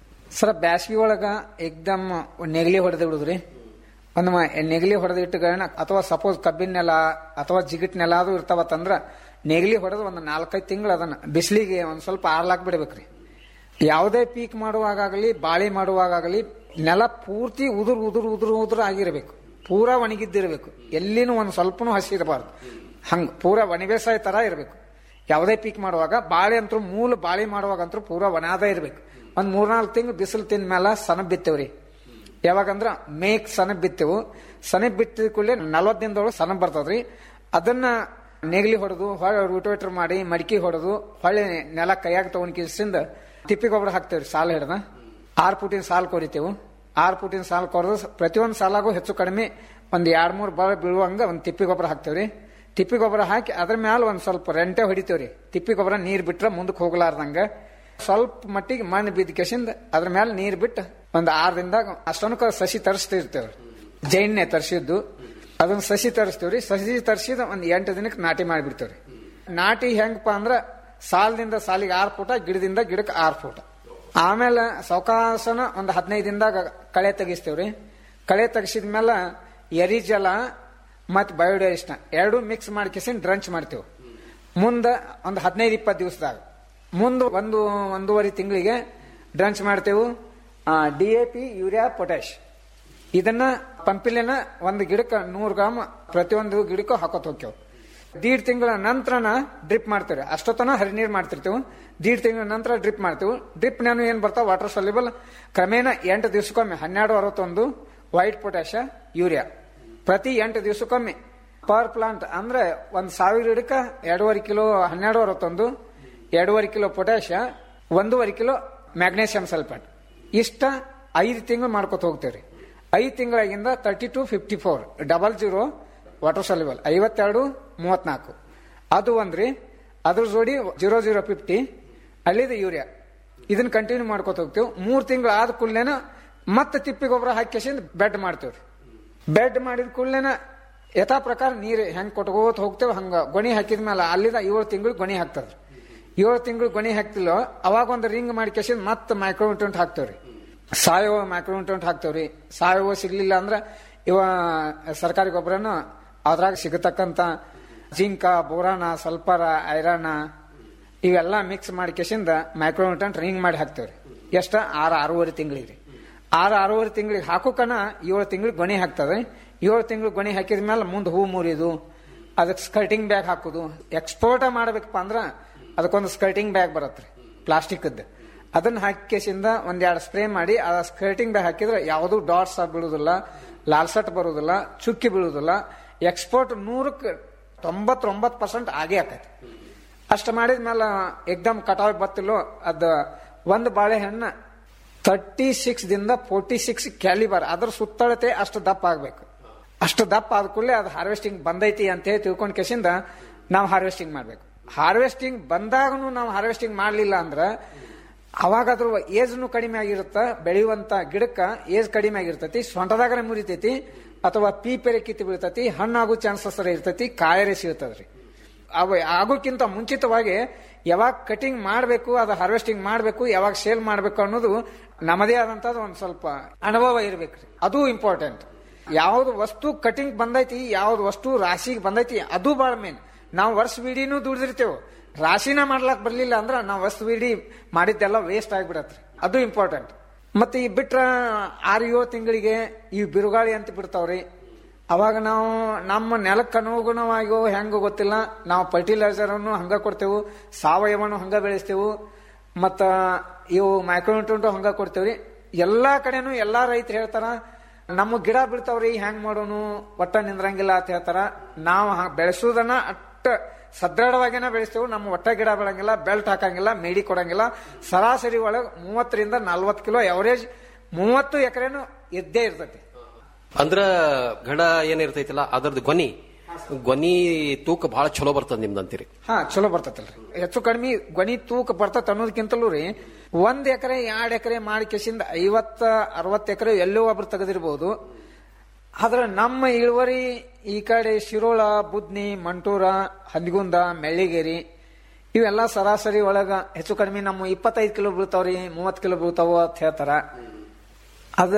ಸರ ಬ್ಯಾಸ್ಗಿ ಒಳಗ ಏಕ್ದಮ್ ನೆಗಲಿ ಹೊಡೆದು ಬಿಡುದ್ರಿ ಒಂದು ಮ- ನೆಗಲಿ ಹೊಡೆದು ಇಟ್ಟುಗಳನ್ನ ಅಥವಾ ಸಪೋಸ್ ಕಬ್ಬಿನ ನೆಲ ಅಥವಾ ಜಿಗಿಟ್ ನೆಲ ಅದು ಇರ್ತಾವತ್ತಂದ್ರ ನೆಗಲಿ ಹೊಡೆದು ಒಂದು ನಾಲ್ಕೈದು ತಿಂಗಳು ಅದನ್ನ ಬಿಸಿಲಿಗೆ ಒಂದ್ ಸ್ವಲ್ಪ ಆರ್ಲಾಕ್ ಬಿಡ್ಬೇಕ್ರಿ ಯಾವುದೇ ಪೀಕ್ ಮಾಡುವಾಗಲಿ ಬಾಳಿ ಮಾಡುವಾಗಲಿ ನೆಲ ಪೂರ್ತಿ ಉದುರು ಉದುರು ಉದುರು ಉದುರು ಆಗಿರ್ಬೇಕು ಪೂರಾ ಒಣಗಿದ್ದಿರ್ಬೇಕು ಎಲ್ಲಿನೂ ಒಂದು ಸ್ವಲ್ಪನೂ ಹಸಿ ಇರಬಾರ್ದು ಹಂಗ ಪೂರಾ ಒಣ ಬೇಸಾಯ ತರ ಇರಬೇಕು ಯಾವುದೇ ಪೀಕ್ ಮಾಡುವಾಗ ಬಾಳೆ ಅಂತೂ ಮೂಲ ಬಾಳೆ ಮಾಡುವಾಗ ಅಂತೂ ಪೂರಾ ಒಣಾದ ಇರ್ಬೇಕು ಒಂದ್ ಮೂರ್ನಾಲ್ಕು ತಿಂಗಳು ಬಿಸಿಲು ತಿಂದ ಮೇಲೆ ಸನಬ್ ಬಿತ್ತೇವ್ರಿ ಯಾವಾಗಂದ್ರ ಮೇಕ್ ಸನಬ್ ಬಿತ್ತೆವು ಸನಬ್ ಬಿತ್ತಿದ ಕೂಡಲೇ ನಲ್ವತ್ತು ದಿನದೊಳಗೆ ಸನಬ್ ಬರ್ತದ್ರಿ ಅದನ್ನ ನೆಗಲಿ ಹೊಡೆದು ಹೊಳೆ ರೂಟೋವೇಟರ್ ಮಾಡಿ ಮಡಿಕೆ ಹೊಡೆದು ಹೊಳೆ ನೆಲ ಕೈಯಾಗ ತಗೊಂಡ್ ಕಿಸಿಂದ ತಿಪ್ಪಿ ಗೊಬ್ಬರ ಹಾಕ್ತೇವ್ರಿ ಸಾಲ ಹಿಡ್ದ ಆರ್ ಫುಟಿನ ಸಾಲ್ ಕೊರಿತೇವು ಆರ್ ಫುಟಿನ ಸಾಲ್ ಕೊರೆದು ಪ್ರತಿಯೊಂದು ಸಾಲಾಗೂ ಹೆಚ್ಚು ಕಡಿಮೆ ಒಂದ್ ಎರಡ್ ಮೂರ್ ಬರ ಬೀಳುವಂಗ ಒಂದ್ ತಿಪ್ಪಿ ಗೊಬ್ಬರ ಹಾಕ್ತೇವ್ರಿ ತಿಪ್ಪಿ ಗೊಬ್ಬರ ಹಾಕಿ ಅದ್ರ ಮ್ಯಾಲ ಒಂದ್ ಸ್ವಲ್ಪ ರೆಂಟೆ ಹೊಡಿತೇವ್ರಿ ತಿಪ್ಪಿ ಗೊಬ್ಬರ ನೀರ್ ಬಿಟ್ರ ಮುಂದಕ್ಕೆ ಹೋಗ್ಲಾರ್ದಂಗ ಸ್ವಲ್ಪ ಮಟ್ಟಿಗೆ ಮಣ್ಣು ಬಿದ್ದ ಕೆಸಿಂದ ಅದ್ರ ಮೇಲೆ ನೀರ್ ಬಿಟ್ಟು ಒಂದ್ ಆರ್ ದಿನದಾಗ ಅಷ್ಟೊನಕ ಸಸಿ ತರಿಸ್ತಿರ್ತೇವ್ರಿ ಜೈನ್ನೆ ತರಿಸಿದ್ದು ಅದನ್ನ ಸಸಿ ತರಿಸ್ತೇವ್ರಿ ಸಸಿ ತರಿಸಿದ ಒಂದ್ ಎಂಟು ದಿನಕ್ಕೆ ನಾಟಿ ಮಾಡಿಬಿಡ್ತೇವ್ರಿ ನಾಟಿ ಹೆಂಗಪ್ಪ ಅಂದ್ರ ಸಾಲದಿಂದ ಸಾಲಿಗೆ ಆರ್ ಫೂಟ ಗಿಡದಿಂದ ಗಿಡಕ್ಕೆ ಆರ್ ಫೂಟ ಆಮೇಲೆ ಸಾವಕಾಸನ ಒಂದ್ ಹದಿನೈದು ದಿನದಾಗ ಕಳೆ ತೆಗಿಸ್ತೇವ್ರಿ ಕಳೆ ತೆಗಿಸಿದ್ಮೇಲೆ ಎರಿ ಜಲ ಮತ್ ಬಯೋಡೈಸ್ನ ಎರಡು ಮಿಕ್ಸ್ ಮಾಡ್ಕೇಸಿನ್ ಡ್ರಂಚ್ ಮಾಡ್ತೇವೆ ಮುಂದ ಒಂದು ಹದಿನೈದು ಇಪ್ಪತ್ತು ದಿವಸದಾಗ ಮುಂದೆ ಒಂದು ಒಂದೂವರೆ ತಿಂಗಳಿಗೆ ಡ್ರಂಚ್ ಮಾಡ್ತೇವೆ D A P urea potash ಇದನ್ನ ಪಂಪಿಲಿನ ಒಂದು ಗಿಡಕ್ಕೆ ನೂರು ಗ್ರಾಮ್ ಪ್ರತಿಯೊಂದು ಗಿಡಕ್ಕೂ ಹಾಕೋತ್ ಹೋಗ್ತೇವೆ ದೀಡ್ ತಿಂಗಳ ನಂತರನ ಡ್ರಿಪ್ ಮಾಡ್ತೇವೆ ಅಷ್ಟೊತ್ತನ ಹರಿ ನೀರು ಮಾಡ್ತಿರ್ತೇವೆ ದೀಡ್ ತಿಂಗಳ ನಂತರ ಡ್ರಿಪ್ ಮಾಡ್ತೇವೆ ಡ್ರಿಪ್ ನಾನು ಏನ್ ಬರ್ತಾವ ವಾಟರ್ ಸೊಲ್ಯೂಬಲ್ ಕ್ರಮೇಣ ಎಂಟು ದಿವಸಕ್ಕೊಮ್ಮೆ ಹನ್ನೆರಡು ಅರವತ್ತೊಂದು ವೈಟ್ ಪೊಟ್ಯಾಶ ಯೂರಿಯಾ ಪ್ರತಿ ಎಂಟು ದಿವಸಕ್ಕೊಮ್ಮೆ ಪರ್ ಪ್ಲಾಂಟ್ ಅಂದ್ರೆ ಒಂದ್ ಸಾವಿರ ಗಿಡಕ್ಕೆ ಎರಡೂವರೆ ಕಿಲೋ ಹನ್ನೆರಡು ಅರವತ್ತೊಂದು ಎರಡೂವರೆ ಕಿಲೋ ಪೊಟ್ಯಾಶ ಒಂದೂವರೆ ಕಿಲೋ ಮ್ಯಾಗ್ನೇಷಿಯಂ ಸಲ್ಫೇಟ್ ಇಷ್ಟ ಐದು ತಿಂಗಳು ಮಾಡ್ಕೊತ ಹೋಗ್ತೇವ್ರಿ ಐದು ತಿಂಗಳಾಗಿಂದ thirty two fifty four double zero water soluble ಐವತ್ತೆರಡು ಮೂವತ್ನಾಲ್ಕು ಅದು ಒಂದ್ರಿ ಅದ್ರ ಜೋಡಿ ಜೀರೋ ಜೀರೋ ಫಿಫ್ಟಿ ಅಲ್ಲಿದೆ ಯೂರಿಯಾ ಇದನ್ನ ಕಂಟಿನ್ಯೂ ಮಾಡ್ಕೊತ ಹೋಗ್ತೇವೆ ಮೂರ್ ತಿಂಗಳು ಆದ ಕೂಡಲೇನ ಮತ್ತೆ ತಿಪ್ಪಿ ಗೊಬ್ಬರ ಹಾಕಿಸಿಂದ ಬೆಡ್ ಮಾಡ್ತೇವ್ರಿ ಬೆಡ್ ಮಾಡಿದ ಕೂಡಲೇನ ಯಥಾ ಪ್ರಕಾರ ನೀರು ಹೆಂಗ್ ಕೊಟ್ಕೋತ ಹೋಗ್ತೇವೆ ಹಂಗ ಗೊಣಿ ಹಾಕಿದ ಮೇಲೆ ಅಲ್ಲಿಂದ ಏಳು ತಿಂಗಳು ಗೊಣಿ ಹಾಕ್ತದ್ರಿ ಏಳು ತಿಂಗಳು ಗೊಣಿ ಹಾಕ್ತಿಲ್ಲೋ ಅವಾಗ ಒಂದು ರಿಂಗ್ ಮಾಡಿ ಕೆಸಿಂದ ಮತ್ತೆ ಮೈಕ್ರೋನ್ಯೂಟ್ರೆಂಟ್ ಹಾಕ್ತೇವ್ರಿ ಸಾವಯವ ಮೈಕ್ರೋನ್ಯೂಟ್ರೆಂಟ್ ಹಾಕ್ತೇವ್ರಿ ಸಾವಯವ ಸಿಗ್ಲಿಲ್ಲ ಅಂದ್ರ ಇವ ಸರ್ಕಾರಿ ಗೊಬ್ಬರನ ಅದ್ರಾಗ ಸಿಗತಕ್ಕಂತ ಜಿಂಕ ಬೋರಾನ ಸಲ್ಫರ ಐರನ್ ಇವೆಲ್ಲ ಮಿಕ್ಸ್ ಮಾಡಿ ಕೆಸಿಂದ ಮೈಕ್ರೋನ್ಯೂಟನ್ ಟ್ರೈನಿಂಗ್ ಮಾಡಿ ಹಾಕ್ತೇವ್ರಿ ಎಷ್ಟ ಆರು ಆರೂವರೆ ತಿಂಗಳಿಗೆ ರೀ ಆರು ಆರೂವರೆ ತಿಂಗಳಿಗೆ ಹಾಕೋಕನ ಏಳು ತಿಂಗಳಿಗೆ ಗೊನೆ ಹಾಕ್ತದೆ ಏಳು ತಿಂಗಳು ಗೊನೆ ಹಾಕಿದ ಮೇಲೆ ಮುಂದೆ ಹೂ ಮುರಿದು ಅದಕ್ಕೆ ಸ್ಕರ್ಟಿಂಗ್ ಬ್ಯಾಗ್ ಹಾಕೋದು ಎಕ್ಸ್ಪೋರ್ಟ್ ಮಾಡ್ಬೇಕಪ್ಪ ಅಂದ್ರ ಅದಕ್ಕೊಂದು ಸ್ಕರ್ಟಿಂಗ್ ಬ್ಯಾಗ್ ಬರತ್ರಿ ಪ್ಲಾಸ್ಟಿಕ್ದು ಅದನ್ನ ಹಾಕಿಸಿಂದ ಒಂದೆರಡು ಸ್ಪ್ರೇ ಮಾಡಿ ಆ ಸ್ಕರ್ಟಿಂಗ್ ಬ್ಯಾಗ್ ಹಾಕಿದ್ರೆ ಯಾವುದೂ ಡಾಟ್ಸ್ ಬೀಳುದಿಲ್ಲ ಲಾಲ್ಸಟ್ ಬರುದಿಲ್ಲ ಚುಕ್ಕಿ ಬೀಳುದಿಲ್ಲ ಎಕ್ಸ್ಪೋರ್ಟ್ ನೂರಕ್ಕೆ ತೊಂಬತ್ತೊಂಬತ್ತು ಪರ್ಸೆಂಟ್ ಆಗೇ ಆಕೈತಿ ಅಷ್ಟು ಮಾಡಿದ್ಮೇಲೆ ಎಕ್ದಮ್ ಕಟಾವ್ ಬತ್ತಿಲ್ಲೋ ಅದ ಒಂದು ಬಾಳೆಹಣ್ಣ ತರ್ಟಿ ಸಿಕ್ಸ್ ದಿಂದ ಫೋರ್ಟಿ ಸಿಕ್ಸ್ ಕ್ಯಾಲಿಬರ್ ಅದ್ರ ಸುತ್ತಳತೆ ಅಷ್ಟು ದಪ್ಪ ಆಗ್ಬೇಕು ಅಷ್ಟು ದಪ್ಪ ಆದ ಕೂಡಲೇ ಅದು ಹಾರ್ವೆಸ್ಟಿಂಗ್ ಬಂದೈತಿ ಅಂತ ಹೇಳಿ ತಿಳ್ಕೊಂಡ್ ಕೆಸಿಂದ ನಾವು ಹಾರ್ವೆಸ್ಟಿಂಗ್ ಮಾಡ್ಬೇಕು ಹಾರ್ವೆಸ್ಟಿಂಗ್ ಬಂದಾಗನು ನಾವು ಹಾರ್ವೆಸ್ಟಿಂಗ್ ಮಾಡ್ಲಿಲ್ಲ ಅಂದ್ರ ಅವಾಗ ಅದ್ರ ಏಜ್ನು ಕಡಿಮೆ ಆಗಿರುತ್ತ ಬೆಳೆಯುವಂತ ಗಿಡಕ್ಕ ಏಜ್ ಕಡಿಮೆ ಆಗಿರ್ತೈತಿ ಸೊಂಟದಾಗರೆ ಮುರಿತೈತಿ ಅಥವಾ ಪೀಪೆರೆ ಕಿತ್ತು ಬೀಳ್ತೈತಿ ಹಣ್ಣಾಗೋ ಚಾನ್ಸಸ್ ಇರ್ತೈತಿ ಕಾಯರೆ ಸಿಗ್ತದ್ರಿ ಅವ ಆಗೋಕ್ಕಿಂತ ಮುಂಚಿತವಾಗಿ ಯಾವಾಗ ಕಟಿಂಗ್ ಮಾಡಬೇಕು ಅದು ಹಾರ್ವೆಸ್ಟಿಂಗ್ ಮಾಡಬೇಕು ಯಾವಾಗ ಸೇಲ್ ಮಾಡಬೇಕು ಅನ್ನೋದು ನಮ್ಮದೇ ಆದಂತದ್ದು ಒಂದು ಸ್ವಲ್ಪ ಅನುಭವ ಇರ್ಬೇಕ್ರಿ ಅದು ಇಂಪಾರ್ಟೆಂಟ್ ಯಾವ್ದು ವಸ್ತು ಕಟಿಂಗ್ ಬಂದೈತಿ ಯಾವ್ದು ವಸ್ತು ರಾಶಿಗೆ ಬಂದೈತಿ ಅದು ಬಹಳ ಮೇನ್ ನಾವು ವರ್ಷ ವಿಡಿನೂ ದುಡ್ದಿರ್ತೇವೆ ರಾಶಿನ ಮಾಡ್ಲಾಕ್ ಬರ್ಲಿಲ್ಲ ಅಂದ್ರ ನಾವು ವರ್ಷ ವಿಡಿ ಮಾಡಿದ್ದೆಲ್ಲ ವೇಸ್ಟ್ ಆಗಿಬಿಡತ್ರಿ ಅದು ಇಂಪಾರ್ಟೆಂಟ್ ಮತ್ತೆ ಈ ಬಿಟ್ರ ಆರು ಏಳು ತಿಂಗಳಿಗೆ ಈ ಬಿರುಗಾಳಿ ಅಂತ ಬಿಡ್ತಾವ್ರಿ ಅವಾಗ ನಾವು ನಮ್ಮ ನೆಲಕ್ಕೆ ಅನುಗುಣವಾಗಿಯೋ ಹೆಂಗ ಗೊತ್ತಿಲ್ಲ ನಾವು ಫರ್ಟಿಲೈಸರ್ ಅನ್ನು ಹಂಗ ಕೊಡ್ತೇವು ಸಾವಯವನು ಹಂಗ ಬೆಳೆಸ್ತೇವು ಮತ್ತ ಇವು ಮೈಕ್ರೋನ್ಯೂಟ್ರಂಟು ಹಂಗ ಕೊಡ್ತೇವ್ರಿ ಎಲ್ಲಾ ಕಡೆನೂ ಎಲ್ಲಾ ರೈತರು ಹೇಳ್ತಾರ ನಮ್ಮ ಗಿಡ ಬೀಳ್ತಾವ್ರಿ ಹೆಂಗ್ ಮಾಡೋನು ಒಟ್ಟ ನಿಂದ್ರಂಗಿಲ್ಲ ಅಂತ ಹೇಳ್ತಾರ ನಾವು ಬೆಳೆಸೋದನ್ನ ಅಟ್ಟ ಸದೃಢವಾಗೇನ ಬೆಳೆಸ್ತೇವೆ ನಮ್ಮ ಒಟ್ಟ ಗಿಡ ಬೆಳಂಗಿಲ್ಲ ಬೆಲ್ಟ್ ಹಾಕಂಗಿಲ್ಲ ಮೇಡಿ ಕೊಡಂಗಿಲ್ಲ ಸರಾಸರಿ ಒಳಗೆ ಮೂವತ್ತರಿಂದ ನಲ್ವತ್ತು ಕಿಲೋ ಎವರೇಜ್ ಮೂವತ್ತು ಎಕರೆನು ಇದ್ದೇ ಇರ್ತೈತಿ ಅಂದ್ರ ಘಡ ಏನಿರ್ತೈತಿಲ್ಲ ಅದರದ್ದು ಗೊನಿ ಗೊನಿ ತೂಕ ಬಹಳ ಚಲೋ ಬರ್ತದ ನಿಮ್ದಂತೀರಿ ಹಾ ಚಲೋ ಬರ್ತೈತಲ್ರಿ ಹೆಚ್ಚು ಕಡಿಮೆ ಗೊನಿ ತೂಕ ಬರ್ತೈತೆ ಅನ್ನೋದಕ್ಕಿಂತಲೂ ರೀ ಒಂದ್ ಎಕರೆ ಎರಡ್ ಎಕರೆ ಮಾಡಿ ಕೆಸಿಂದ ಐವತ್ತ ಅರವತ್ತು ಎಕರೆ ಎಲ್ಲೋ ಒಬ್ರು ತೆಗೆದಿರ್ಬೋದು ಆದ್ರೆ ನಮ್ಮ ಇಳುವರಿ ಈ ಕಡೆ ಶಿರೋಳ ಬುದ್ನಿ ಮಂಟೂರ ಹಂದಿಗುಂದ ಮೆಳ್ಳಿಗೇರಿ ಇವೆಲ್ಲ ಸರಾಸರಿ ಒಳಗ ಹೆಚ್ಚು ಕಡಿಮೆ ನಮ್ಮ ಇಪ್ಪತ್ತೈದು ಕಿಲೋ ಬೀಳ್ತಾವ್ರಿ ಮೂವತ್ ಕಿಲೋ ಬೀಳ್ತಾವ ಅಂತ ಹೇಳ್ತಾರ ಅದ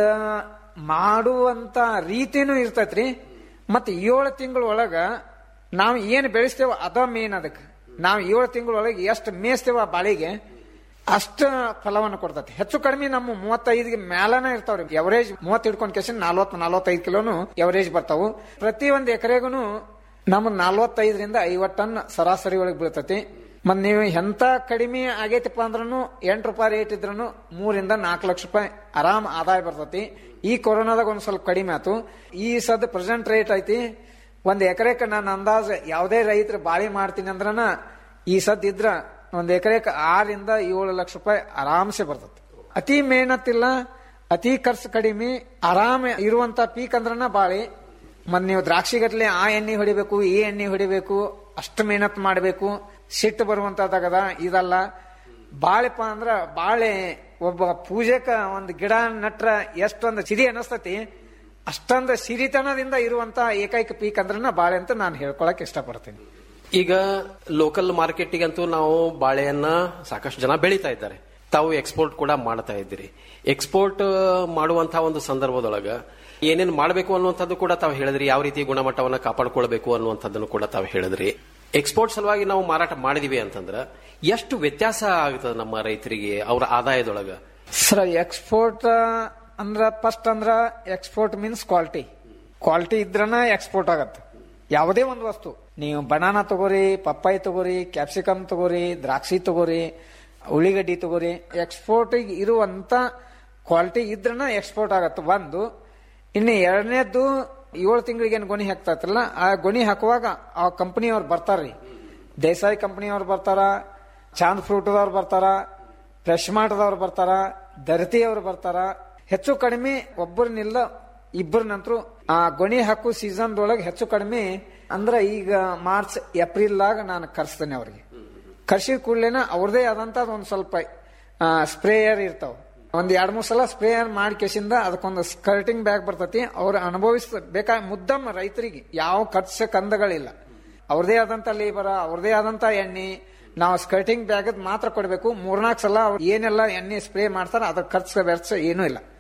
ಮಾಡುವಂತ ರೀತಿನೂ ಇರ್ತೈತ್ರಿ ಮತ್ ಏಳು ತಿಂಗಳ ಒಳಗ ನಾವು ಏನ್ ಬೆಳೆಸ್ತೇವ ಅದ ಮೇನ್ ಅದಕ್ಕೆ ನಾವು ಏಳು ತಿಂಗಳ ಒಳಗೆ ಎಷ್ಟು ಮೇಯಿಸ್ತೇವ ಆ ಬಾಳಿಗೆ ಅಷ್ಟ ಫಲವನ್ನು ಕೊಡ್ತೈತಿ ಹೆಚ್ಚು ಕಡಿಮೆ ನಮ್ಮ ಮೂವತ್ತೈದು ಮ್ಯಾಲನ ಇರ್ತಾವ್ರಿ ಎವರೇಜ್ ಮೂವತ್ತು ಹಿಡ್ಕೊಂಡ್ ಕೆಸಿನ್ ನಲ್ವತ್ ನಲ್ವತ್ತೈದು ಕಿಲೋನು ಎವರೇಜ್ ಬರ್ತಾವು ಪ್ರತಿ ಒಂದ್ ಎಕರೆಗೂ ನಮ್ಮ ನಲ್ವತ್ತೈದರಿಂದ ಐವತ್ತು ಟನ್ ಸರಾಸರಿ ಒಳಗೆ ಬೀಳ್ತೈತಿ ಮತ್ ನೀವು ಎಂತ ಕಡಿಮೆ ಆಗೈತಿಪ್ಪ ಅಂದ್ರೂ ಎಂಟು ರೂಪಾಯಿ ರೇಟ್ ಇದ್ರೂ ಮೂರಿಂದ ನಾಲ್ಕು ಲಕ್ಷ ರೂಪಾಯಿ ಆರಾಮ್ ಆದಾಯ ಬರ್ತೈತಿ ಈ ಕೊರೋನಾದಾಗ ಒಂದ್ ಸ್ವಲ್ಪ ಕಡಿಮೆ ಆತು ಈ ಸದ್ ಪ್ರೆಸೆಂಟ್ ರೇಟ್ ಐತಿ ಒಂದ್ ಎಕರೆಕ್ ನಾನು ಅಂದಾಜ್ ಯಾವುದೇ ರೈತರು ಬಾಳಿ ಮಾಡ್ತೀನಿ ಅಂದ್ರನ ಈ ಸದ್ ಇದ್ರ ಒಂದ್ ಎಕರೆಕ್ ಆರಿಂದ ಏಳು ಲಕ್ಷ ರೂಪಾಯಿ ಆರಾಮ್ಸೆ ಬರ್ತೈತಿ ಅತಿ ಮೇಹನತ್ತಿಲ್ಲ ಅತಿ ಖರ್ಚು ಕಡಿಮೆ ಆರಾಮ ಇರುವಂತ ಪೀಕ್ ಅಂದ್ರನ ಬಾಳಿ ಮತ್ ನೀವು ದ್ರಾಕ್ಷಿ ಗಟ್ಲೆ ಆ ಎಣ್ಣೆ ಹೊಡಿಬೇಕು ಈ ಎಣ್ಣೆ ಹೊಡಿಬೇಕು ಅಷ್ಟು ಮೇಹನತ್ ಮಾಡಬೇಕು ಸಿಟ್ಟು ಬರುವಂತದಾಗದ ಇದಲ್ಲ ಬಾಳೆಪ್ಪ ಅಂದ್ರ ಬಾಳೆ ಒಬ್ಬ ಪೂಜೆಕ ಒಂದು ಗಿಡ ನಟ್ರ ಎಷ್ಟೊಂದು ಸಿರಿ ಅನಸ್ತತಿ ಅಷ್ಟೊಂದು ಸಿರಿತನದಿಂದ ಇರುವಂತ ಏಕೈಕ ಪೀಕ್ ಅಂದ್ರನ ಬಾಳೆ ಅಂತ ನಾನು ಹೇಳ್ಕೊಳಕ್ ಇಷ್ಟಪಡ್ತೀನಿ ಈಗ ಲೋಕಲ್ ಮಾರ್ಕೆಟಿಗಂತೂ ನಾವು ಬಾಳೆಯನ್ನ ಸಾಕಷ್ಟು ಜನ ಬೆಳೀತಾ ಇದ್ದಾರೆ ತಾವು ಎಕ್ಸ್ಪೋರ್ಟ್ ಕೂಡ ಮಾಡ್ತಾ ಇದ್ದೀರಿ ಎಕ್ಸ್ಪೋರ್ಟ್ ಮಾಡುವಂತಹ ಒಂದು ಸಂದರ್ಭದೊಳಗ ಏನೇನ್ ಮಾಡಬೇಕು ಅನ್ನುವಂಥದ್ದು ಕೂಡ ತಾವು ಹೇಳಿದ್ರಿ ಯಾವ ರೀತಿ ಗುಣಮಟ್ಟವನ್ನ ಕಾಪಾಡ್ಕೊಳ್ಬೇಕು ಅನ್ನುವಂಥದ್ದನ್ನು ಕೂಡ ತಾವು ಹೇಳಿದ್ರಿ ಎಕ್ಸ್ಪೋರ್ಟ್ ಸಲುವಾಗಿ ನಾವು ಮಾರಾಟ ಮಾಡಿದೀವಿ ಅಂತಂದ್ರ ಎಷ್ಟು ವ್ಯತ್ಯಾಸ ಆಗ್ತದೆ ನಮ್ಮ ರೈತರಿಗೆ ಅವರ ಆದಾಯದೊಳಗ ಸರ್ ಎಕ್ಸ್ಪೋರ್ಟ್ ಅಂದ್ರ ಫಸ್ಟ್ ಅಂದ್ರ ಎಕ್ಸ್ಪೋರ್ಟ್ ಮೀನ್ಸ್ ಕ್ವಾಲಿಟಿ ಕ್ವಾಲಿಟಿ ಇದ್ರನ ಎಕ್ಸ್ಪೋರ್ಟ್ ಆಗತ್ತೆ ಯಾವುದೇ ಒಂದು ವಸ್ತು ನೀವು ಬನಾನಾ ತಗೋರಿ ಪಪ್ಪಾಯಿ ತಗೋರಿ ಕ್ಯಾಪ್ಸಿಕಮ್ ತಗೋರಿ ದ್ರಾಕ್ಷಿ ತಗೋರಿ ಉಳ್ಳಿಗಡ್ಡಿ ತಗೋರಿ ಎಕ್ಸ್ಪೋರ್ಟ್ ಇರುವಂತ ಕ್ವಾಲಿಟಿ ಇದ್ರನ ಎಕ್ಸ್ಪೋರ್ಟ್ ಆಗತ್ತೆ ಒಂದು ಇನ್ನು ಎರಡನೇದ್ದು ಏಳು ತಿಂಗಳಿಗೆ ಏನು ಗೊನಿ ಹಾಕ್ತಾರಲ್ಲ ಆ ಗೊನಿ ಹಾಕುವಾಗ ಆ ಕಂಪನಿಯವ್ರು ಬರ್ತಾರ್ರಿ ದೇಸಾಯಿ ಕಂಪನಿಯವ್ರು ಬರ್ತಾರ ಚಾಂದ್ ಫ್ರೂಟ್ದವ್ರು ಬರ್ತಾರ ಫ್ರೆಶ್ ಮಾರ್ಟ್ದವ್ರು ಬರ್ತಾರ ದರ್ತಿಯವ್ರು ಬರ್ತಾರ ಹೆಚ್ಚು ಕಡಿಮೆ ಒಬ್ಬರನ್ನಿಲ್ಲ ಇಬ್ಬರ ನಂತರ ಆ ಗೊನಿ ಹಾಕು ಸೀಸನ್ ಒಳಗೆ ಹೆಚ್ಚು ಕಡಿಮೆ ಅಂದ್ರ ಈಗ ಮಾರ್ಚ್ ಏಪ್ರಿಲ್ ಆಗ ನಾನು ಕರ್ಸ್ತೇನೆ ಅವ್ರಿಗೆ ಕರ್ಸಿದ ಕೂಡಲೇನ ಅವ್ರದೇ ಆದಂತ ಒಂದ್ ಸ್ವಲ್ಪ ಸ್ಪ್ರೇಯರ್ ಇರ್ತಾವ ಒಂದ್ ಎರಡ್ ಮೂರ್ ಸಲ ಸ್ಪ್ರೇಯರ್ ಮಾಡಿ ಕೇಸಿಂದ ಅದಕ್ಕೊಂದು ಸ್ಕರ್ಟಿಂಗ್ ಬ್ಯಾಗ್ ಬರ್ತೈತಿ ಅವ್ರು ಅನುಭವಿಸ್ ಬೇಕಾ ಮುದ್ದಮ್ಮ ರೈತರಿಗೆ ಯಾವ ಖರ್ಚು ಕಂದಗಳಿಲ್ಲ ಅವ್ರದೇ ಆದಂತ ಲೇಬರ ಅವ್ರದೇ ಆದಂತ ಎಣ್ಣೆ ನಾವು ಸ್ಕರ್ಟಿಂಗ್ ಬ್ಯಾಗ್ ಮಾತ್ರ ಕೊಡಬೇಕು ಮೂರ್ನಾಲ್ಕು ಸಲ ಅವ್ರು ಏನೆಲ್ಲ ಎಣ್ಣೆ ಸ್ಪ್ರೇ ಮಾಡ್ತಾರ ಅದ್ರ ಖರ್ಚು ವೆಚ್ಚ ಏನೂ ಇಲ್ಲ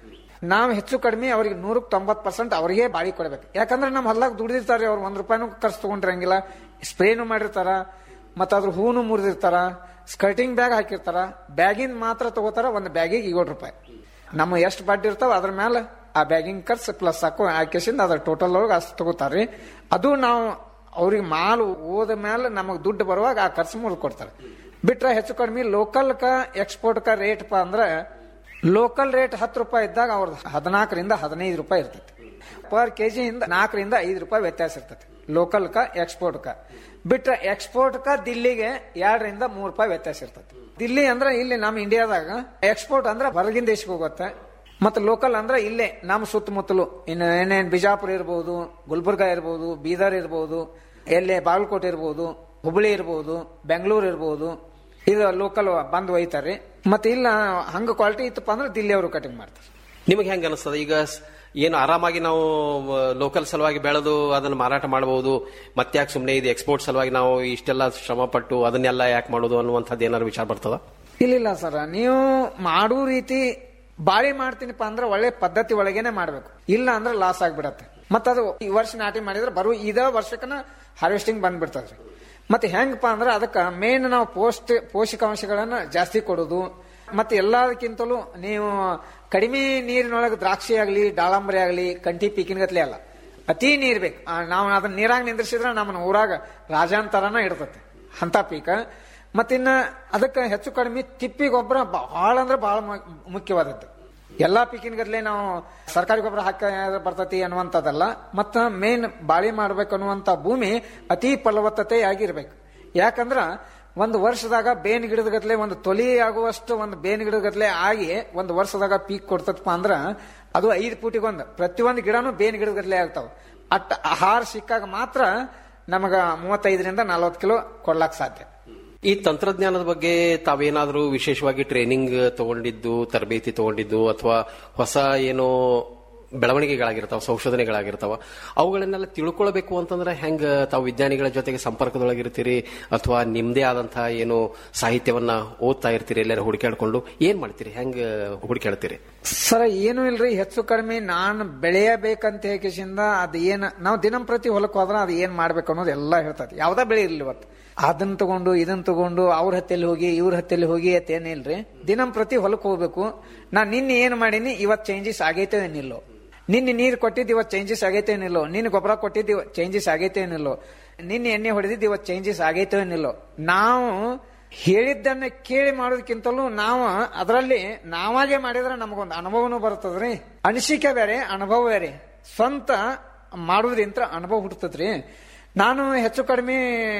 ನಾವು ಹೆಚ್ಚು ಕಡಿಮೆ ಅವ್ರಿಗೆ ನೂರಕ್ಕೆ ತೊಂಬತ್ ಪರ್ಸೆಂಟ್ ಅವ್ರಿಗೆ ಬಾಳಿ ಕೊಡ್ಬೇಕು ಯಾಕಂದ್ರೆ ನಮ್ಮ ಹೊಲ್ದಾಗ ದುಡಿದಿರ್ತಾರೆ ಅವ್ರು ಒಂದ್ ರೂಪಾಯಿನೂ ಖರ್ಚು ತಗೊಂಡಿರಂಗಿಲ್ಲ ಸ್ಪ್ರೇನು ಮಾಡಿರ್ತಾರ ಮತ್ತ ಅದ್ರ ಹೂನು ಮುರಿದಿರ್ತಾರ ಸ್ಕರ್ಟಿಂಗ್ ಬ್ಯಾಗ್ ಹಾಕಿರ್ತಾರ ಬ್ಯಾಗಿಂದ ಮಾತ್ರ ತಗೋತಾರ ಒಂದು ಬ್ಯಾಗಿಗೆ ಏಳು ರೂಪಾಯಿ ನಮ್ಮ ಎಷ್ಟು ಬಡ್ಡಿ ಇರ್ತಾವ ಅದ್ರ ಮೇಲೆ ಆ ಬ್ಯಾಗಿಂಗ್ ಖರ್ಚು ಪ್ಲಸ್ ಹಾಕೋ ಹಾಕಿಸಿಂದ ಅದ್ರ ಟೋಟಲ್ ಒಳಗೆ ಅಷ್ಟು ತಗೋತಾರ್ರಿ ಅದು ನಾವು ಅವ್ರಿಗೆ ಮಾಲ್ ಹೋದ ಮೇಲೆ ನಮಗ್ ದುಡ್ಡು ಬರುವಾಗ ಆ ಖರ್ಚು ಮುರಿದು ಕೊಡ್ತಾರೆ ಬಿಟ್ರೆ ಹೆಚ್ಚು ಕಡಿಮೆ ಲೋಕಲ್ ಕ ಎಕ್ಸ್ಪೋರ್ಟ್ ಕ ರೇಟ್ ಪ ಅಂದ್ರೆ ಲೋಕಲ್ ರೇಟ್ ಹತ್ತು ರೂಪಾಯಿ ಇದ್ದಾಗ ಅವ್ರದ್ದು ಹದಿನಾಲ್ಕರಿಂದ ಹದಿನೈದು ರೂಪಾಯಿ ಇರ್ತೈತಿ ಪರ್ ಕೆಜಿ ಇಂದ ನಾಲ್ಕರಿಂದ ಐದು ರೂಪಾಯಿ ವ್ಯತ್ಯಾಸ ಇರ್ತೈತಿ ಲೋಕಲ್ ಕ ಎಕ್ಸ್ಪೋರ್ಟ್ ಕ ಬಿಟ್ರೆ ಎಕ್ಸ್ಪೋರ್ಟ್ ಕ ದಿಲ್ಲಿಗೆ ಎರಡರಿಂದ ಮೂರು ರೂಪಾಯಿ ವ್ಯತ್ಯಾಸ ಇರ್ತೈತಿ ದಿಲ್ಲಿ ಅಂದ್ರೆ ಇಲ್ಲಿ ನಮ್ಮ ಇಂಡಿಯಾದಾಗ ಎಕ್ಸ್ಪೋರ್ಟ್ ಅಂದ್ರೆ ಹೊರಗಿನ ದೇಶಕ್ಕೆ ಹೋಗುತ್ತೆ ಮತ್ತೆ ಲೋಕಲ್ ಅಂದ್ರೆ ಇಲ್ಲೇ ನಮ್ಮ ಸುತ್ತಮುತ್ತಲು ಇನ್ನು ಏನೇನ್ ಬಿಜಾಪುರ ಇರ್ಬೋದು ಗುಲ್ಬರ್ಗ ಇರ್ಬೋದು ಬೀದರ್ ಇರ್ಬೋದು ಎಲ್ಲೇ ಬಾಗಲಕೋಟೆ ಇರ್ಬೋದು ಹುಬ್ಳಿ ಇರ್ಬೋದು ಬೆಂಗಳೂರು ಇರ್ಬೋದು ಇದು ಲೋಕಲ್ ಬಂದು ಒಯ್ತಾರ್ರಿ ಮತ್ತೆ ಇಲ್ಲ ಹಂಗ ಕ್ವಾಲಿಟಿ ಇತ್ತಪ್ಪ ಅಂದ್ರೆ ದಿಲ್ಲಿ ಅವರು ಕಟಿಂಗ್ ಮಾಡ್ತಾರೆ ನಿಮಗೆ ಹೆಂಗ ಅನಿಸ್ತದ ಈಗ ಸ್- ಏನು ಆರಾಮಾಗಿ ನಾವು ಲೋಕಲ್ ಸಲುವಾಗಿ ಬೆಳೆದು ಅದನ್ನು ಮಾರಾಟ ಮಾಡಬಹುದು ಮತ್ತೆ ಯಾಕೆ ಸುಮ್ಮನೆ ಇದು ಎಕ್ಸ್ಪೋರ್ಟ್ ಸಲುವಾಗಿ ನಾವು ಇಷ್ಟೆಲ್ಲ ಶ್ರಮ ಪಟ್ಟು ಅದನ್ನೆಲ್ಲ ಯಾಕೆ ಮಾಡೋದು ಅನ್ನುವಂಥದ್ದು ಏನಾದ್ರು ವಿಚಾರ ಬರ್ತದ ಇಲ್ಲಿಲ್ಲ ಸರ್ ನೀವು ಮಾಡೋ ರೀತಿ ಬಾಳಿ ಮಾಡ್ತೀನಿಪ್ಪ ಅಂದ್ರೆ ಒಳ್ಳೆ ಪದ್ಧತಿ ಒಳಗೇನೆ ಮಾಡ್ಬೇಕು ಇಲ್ಲ ಅಂದ್ರೆ ಲಾಸ್ ಆಗ್ಬಿಡತ್ತೆ ಮತ್ತ ಅದು ಈ ವರ್ಷ ನಾಟಿ ಮಾಡಿದ್ರೆ ಬರೋ ಇದ ವರ್ಷಕ್ಕನ ಹಾರ್ವೆಸ್ಟಿಂಗ್ ಬಂದ್ಬಿಡ್ತದ್ರಿ ಮತ್ತೆ ಹೆಂಗಪ್ಪ ಅಂದ್ರೆ ಅದಕ್ಕ ಮೇನ್ ನಾವು ಪೋಸ್ಟ್ ಪೋಷಕಾಂಶಗಳನ್ನ ಜಾಸ್ತಿ ಕೊಡೋದು ಮತ್ತೆ ಎಲ್ಲದಕ್ಕಿಂತಲೂ ನೀವು ಕಡಿಮೆ ನೀರಿನೊಳಗೆ ದ್ರಾಕ್ಷಿ ಆಗಲಿ ದಾಳಂಬರಿ ಆಗಲಿ ಕಂಠಿ ಪೀಕಿನಗತ್ಲೆ ಅಲ್ಲ ಅತಿ ನೀರ್ ಬೇಕು ಆ, ನಾವು ಅದನ್ನ ನೀರಾಗ ನಿಂದ್ರಿಸಿದ್ರೆ ನಮ್ಮನ್ನ ಊರಾಗ ರಾಜಾಂತರನ ಇಡ್ತತೆ ಅಂತ ಪೀಕ ಮತ್ತಿನ್ನ ಅದಕ್ಕೆ ಹೆಚ್ಚು ಕಡಿಮೆ ತಿಪ್ಪಿ ಗೊಬ್ಬರ ಬಹಳ ಅಂದ್ರೆ ಬಹಳ ಮು- ಮುಖ್ಯವಾದದ್ದು ಎಲ್ಲಾ ಪೀಕಿನ ಗದ್ಲೆ ನಾವು ಸರ್ಕಾರಿ ಗೊಬ್ಬರ ಹಾಕ ಬರ್ತತಿ ಅನ್ನುವಂಥದ್ದಲ್ಲ ಮತ್ತ ಮೇನ್ ಬಾಳಿ ಮಾಡ್ಬೇಕು ಅನ್ನುವಂತ ಭೂಮಿ ಅತಿ ಫಲವತ್ತತೆ ಆಗಿರ್ಬೇಕು ಯಾಕಂದ್ರ ಒಂದು ವರ್ಷದಾಗ ಬೇನ್ ಗಿಡದ ಗದ್ಲೆ ಒಂದು ತೊಲಿ ಆಗುವಷ್ಟು ಒಂದು ಬೇನ್ ಗಿಡದ ಗದ್ಲೆ ಆಗಿ ಒಂದು ವರ್ಷದಾಗ ಪೀಕ್ ಕೊಡ್ತದಪ್ಪ ಅಂದ್ರ ಅದು ಐದು ಫೂಟಿಗೊಂದು ಪ್ರತಿಯೊಂದು ಗಿಡನೂ ಬೇನ್ ಗಿಡದ ಗದ್ಲೆ ಆಗ್ತಾವ ಅಟ್ಟ ಆಹಾರ ಸಿಕ್ಕಾಗ ಮಾತ್ರ ನಮಗ ಮೂವತ್ತೈದರಿಂದ ನಲವತ್ತು ಕಿಲೋ ಕೊಡ್ಲಾಕ್ ಸಾಧ್ಯ ಈ ತಂತ್ರಜ್ಞಾನದ ಬಗ್ಗೆ ತಾವೇನಾದ್ರೂ ವಿಶೇಷವಾಗಿ ಟ್ರೈನಿಂಗ್ ತಗೊಂಡಿದ್ದು ತರಬೇತಿ ತಗೊಂಡಿದ್ದು ಅಥವಾ ಹೊಸ ಏನೋ ಬೆಳವಣಿಗೆಗಳಾಗಿರ್ತಾವ ಸಂಶೋಧನೆಗಳಾಗಿರ್ತಾವ ಅವುಗಳನ್ನೆಲ್ಲ ತಿಳ್ಕೊಳ್ಬೇಕು ಅಂತಂದ್ರೆ ಹೆಂಗ ತಾವು ವಿಜ್ಞಾನಿಗಳ ಜೊತೆಗೆ ಸಂಪರ್ಕದೊಳಗಿರ್ತೀರಿ ಅಥವಾ ನಿಮ್ದೇ ಆದಂತಹ ಏನು ಸಾಹಿತ್ಯವನ್ನ ಓದ್ತಾ ಇರ್ತೀರಿ ಎಲ್ಲಾರು ಹುಡುಕಾಡ್ಕೊಂಡು ಏನ್ ಮಾಡ್ತೀರಿ ಹೆಂಗ ಹುಡುಕಾಡ್ತೀರಿ ಸರ ಏನು ಇಲ್ರಿ ಹೆಚ್ಚು ಕಡಿಮೆ ನಾನು ಬೆಳೆಯಬೇಕಂತ ಹೇಗಿಸಿಂದ ಅದ್ ಏನ್ ನಾವು ದಿನಂಪ್ರತಿ ಹೊಲಕ್ಕೆ ಹೋದ್ರೆ ಅದು ಏನ್ ಮಾಡ್ಬೇಕು ಅನ್ನೋದು ಎಲ್ಲ ಹೇಳ್ತದೆ ಯಾವ್ದಾ ಬೆಳೆ ಇರ್ಲಿ ಇವತ್ತು ಅದನ್ನ ತಗೊಂಡು ಇದನ್ನ ತಗೊಂಡು ಅವ್ರ ಹತ್ತೆಲ್ಲಿ ಹೋಗಿ ಇವ್ರ ಹತ್ತೆಲ್ಲಿ ಹೋಗಿ ಅಂತ ಏನಿಲ್ರಿ ದಿನಂಪ್ರತಿ ಹೊಲಕ್ಕೆ ಹೋಗ್ಬೇಕು ನಾನ್ ನಿನ್ನೆ ಏನ್ ಮಾಡೀನಿ ಇವತ್ ಚೇಂಜಸ್ ಆಗೈತೆ ಏನಿಲ್ಲೋ ನಿನ್ನೆ ನೀರು ಕೊಟ್ಟಿದ್ದು ಇವತ್ತು ಚೇಂಜಸ್ ಆಗೈತೆ ಏನಿಲ್ಲೋ ನಿನ್ನ ಗೊಬ್ಬರ ಕೊಟ್ಟಿದ್ದು ಚೇಂಜಸ್ ಆಗೈತೆ ಏನಿಲ್ಲೋ ನಿನ್ನೆ ಎಣ್ಣೆ ಹೊಡೆದಿದ್ದು ಇವತ್ತು ಚೇಂಜಸ್ ಆಗೈತೆ ಏನಿಲ್ಲೋ ನಾವು ಹೇಳಿದ್ದನ್ನ ಕೇಳಿ ಮಾಡೋದಕ್ಕಿಂತಲೂ ನಾವು ಅದರಲ್ಲಿ ನಾವಾಗೆ ಮಾಡಿದ್ರೆ ನಮಗೊಂದು ಅನುಭವನೂ ಬರ್ತದ್ರಿ ಅನಿಸಿಕೆ ಬೇರೆ ಅನುಭವ ಬೇರೆ ಸ್ವಂತ ಮಾಡೋದ್ರಿಂತ ಅನುಭವ ಹುಟ್ಟತದ್ರಿ ನಾನು ಹೆಚ್ಚು ಕಡಿಮೆ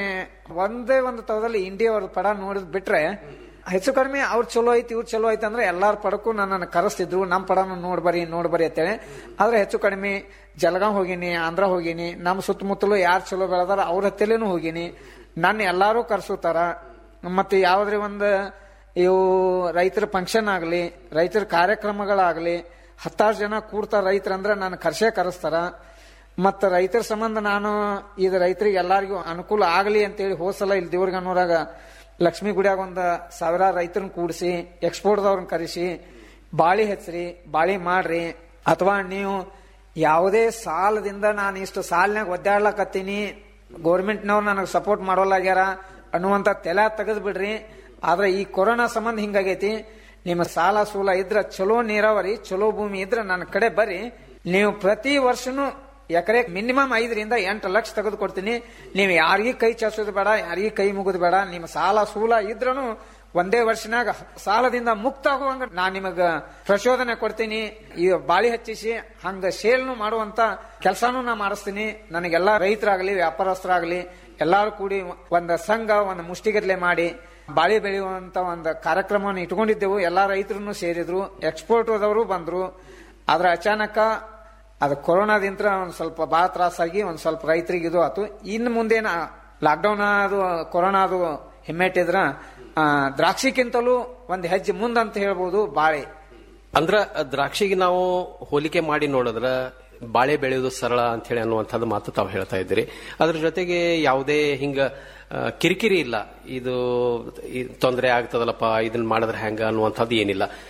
ಒಂದೇ ಒಂದು ತವದಲ್ಲಿ ಇಂಡಿಯಾ ಅವ್ರ ಪಡ ನೋಡಿದ್ ಬಿಟ್ರೆ ಹೆಚ್ಚು ಕಡಿಮೆ ಅವ್ರು ಚಲೋ ಐತಿ ಇವ್ರು ಚಲೋ ಐತಿ ಅಂದ್ರೆ ಎಲ್ಲಾರ ಪಡಕ್ಕೂ ನನ್ನನ್ನು ಕರೆಸ್ತಿದ್ರು ನಮ್ಮ ಪಡನ ನೋಡ್ಬರಿ ನೋಡ್ಬರಿ ಅಂತೇಳಿ ಆದ್ರೆ ಹೆಚ್ಚು ಕಡಿಮೆ ಜಲಗಾಂವ್ ಹೋಗಿನಿ ಆಂಧ್ರ ಹೋಗಿನಿ ನಮ್ಮ ಸುತ್ತಮುತ್ತಲು ಯಾರು ಚಲೋ ಬೆಳೆದಾರ ಅವ್ರ ಹತ್ತಿಲೇನು ಹೋಗಿನಿ ನನ್ನ ಎಲ್ಲಾರು ಕರ್ಸುತ್ತಾರ ಮತ್ತೆ ಯಾವ್ದ್ರಿ ಒಂದು ಇವು ರೈತರ ಫಂಕ್ಷನ್ ಆಗಲಿ ರೈತರ ಕಾರ್ಯಕ್ರಮಗಳಾಗಲಿ ಹತ್ತಾರು ಜನ ಕೂಡ್ತಾರ ರೈತರಂದ್ರೆ ನಾನು ಕರ್ಸೇ ಕರೆಸ್ತಾರ ಮತ್ತ ರೈತರ ಸಂಬಂಧ ನಾನು ಇದು ರೈತರಿಗೆ ಎಲ್ಲರಿಗೂ ಅನುಕೂಲ ಆಗಲಿ ಅಂತೇಳಿ ಹೋದ್ಸಲ ಇಲ್ಲಿ ದೇವ್ರಿಗನ್ನೂರಾಗ ಲಕ್ಷ್ಮೀ ಗುಡಿಯಾಗ ಒಂದು ಸಾವಿರಾರು ರೈತರನ್ನ ಕೂಡಿಸಿ ಎಕ್ಸ್ಪೋರ್ಟ್ದವ್ರನ್ನ ಕರೆಸಿ ಬಾಳಿ ಹಚ್ಚ್ರಿ ಬಾಳಿ ಮಾಡ್ರಿ ಅಥವಾ ನೀವು ಯಾವುದೇ ಸಾಲದಿಂದ ನಾನು ಇಷ್ಟು ಸಾಲಿನಾಗ ಒದ್ದಾಡ್ಲಕತ್ತೀನಿ ಗೌರ್ಮೆಂಟ್ನವ್ರು ನನಗೆ ಸಪೋರ್ಟ್ ಮಾಡೋಲಾಗ್ಯಾರ ಅನ್ನುವಂಥ ತೆಲ ತೆಗೆದು ಬಿಡ್ರಿ ಆದ್ರೆ ಈ ಕೊರೋನಾ ಸಂಬಂಧ ಹಿಂಗಾಗೈತಿ ನಿಮ್ಮ ಸಾಲ ಸೂಲ ಇದ್ರ ಚಲೋ ನೀರಾವರಿ ಚಲೋ ಭೂಮಿ ಇದ್ರ ನನ್ನ ಕಡೆ ಬರ್ರಿ ನೀವು ಪ್ರತಿ ವರ್ಷನೂ ಎಕರೆ ಮಿನಿಮಮ್ ಐದರಿಂದ ಎಂಟು ಲಕ್ಷ ತೆಗೆದು ಕೊಡ್ತೀನಿ ನೀವು ಯಾರಿಗೂ ಕೈ ಚಾಚೋದು ಬೇಡ ಯಾರಿಗೂ ಕೈ ಮುಗಿದು ಬೇಡ ನಿಮ್ಮ ಸಾಲ ಸೂಲ ಇದ್ರೂ ಒಂದೇ ವರ್ಷನಾಗ ಸಾಲದಿಂದ ಮುಕ್ತ ಆಗುವಂಗ ನಾ ನಿಮಗ ಪ್ರಚೋದನೆ ಕೊಡ್ತೀನಿ ಈ ಬಾಳಿ ಹಚ್ಚಿಸಿ ಹಂಗ ಸೇಲ್ನು ಮಾಡುವಂತ ಕೆಲಸನೂ ನಾ ಮಾಡಿಸ್ತೀನಿ ನನಗೆಲ್ಲಾ ರೈತರಾಗ್ಲಿ ವ್ಯಾಪಾರಸ್ಥರಾಗ್ಲಿ ಎಲ್ಲಾರು ಕೂಡಿ ಒಂದ್ ಸಂಘ ಒಂದು ಮುಷ್ಟಿಗದ್ಲೆ ಮಾಡಿ ಬಾಳಿ ಬೆಳೆಯುವಂತ ಒಂದು ಕಾರ್ಯಕ್ರಮವನ್ನು ಇಟ್ಕೊಂಡಿದ್ದೆವು ಎಲ್ಲಾ ರೈತರನ್ನು ಸೇರಿದ್ರು ಎಕ್ಸ್ಪೋರ್ಟ್ ಹೋದವರು ಬಂದ್ರು ಆದ್ರೆ ಅಚಾನಕ ಅದು ಕೊರೋನಾದಿಂದ ಒಂದ್ ಸ್ವಲ್ಪ ಬಹಳ ತ್ರಾಸಾಗಿ ಒಂದ್ ಸ್ವಲ್ಪ ರೈತರಿಗೆ ಇದು ಆತು ಇನ್ನು ಮುಂದೇನ ಲಾಕ್ಡೌನ್ ಅದು ಕೊರೋನಾ ಅದು ಹಿಮ್ಮೆಟ್ಟಿದ್ರ ಆ, ದ್ರಾಕ್ಷಿಗಿಂತಲೂ ಒಂದ್ ಹೆಜ್ಜೆ ಮುಂದಂತ ಹೇಳ್ಬೋದು ಬಾಳೆ ಅಂದ್ರ ದ್ರಾಕ್ಷಿಗೆ ನಾವು ಹೋಲಿಕೆ ಮಾಡಿ ನೋಡಿದ್ರ ಬಾಳೆ ಬೆಳೆಯೋದು ಸರಳ ಅಂತ ಹೇಳಿ ಅನ್ನುವಂಥದ್ದು ಮಾತು ತಾವು ಹೇಳ್ತಾ ಇದ್ದೀರಿ ಅದ್ರ ಜೊತೆಗೆ ಯಾವುದೇ ಹಿಂಗ ಆ, ಕಿರಿಕಿರಿ ಇಲ್ಲ ಇದು ತೊಂದರೆ ಆಗ್ತದಲ್ಲಪ್ಪ ಇದನ್ನ ಮಾಡಿದ್ರೆ ಹೆಂಗ ಅನ್ನುವಂಥದ್ದು ಏನಿಲ್ಲ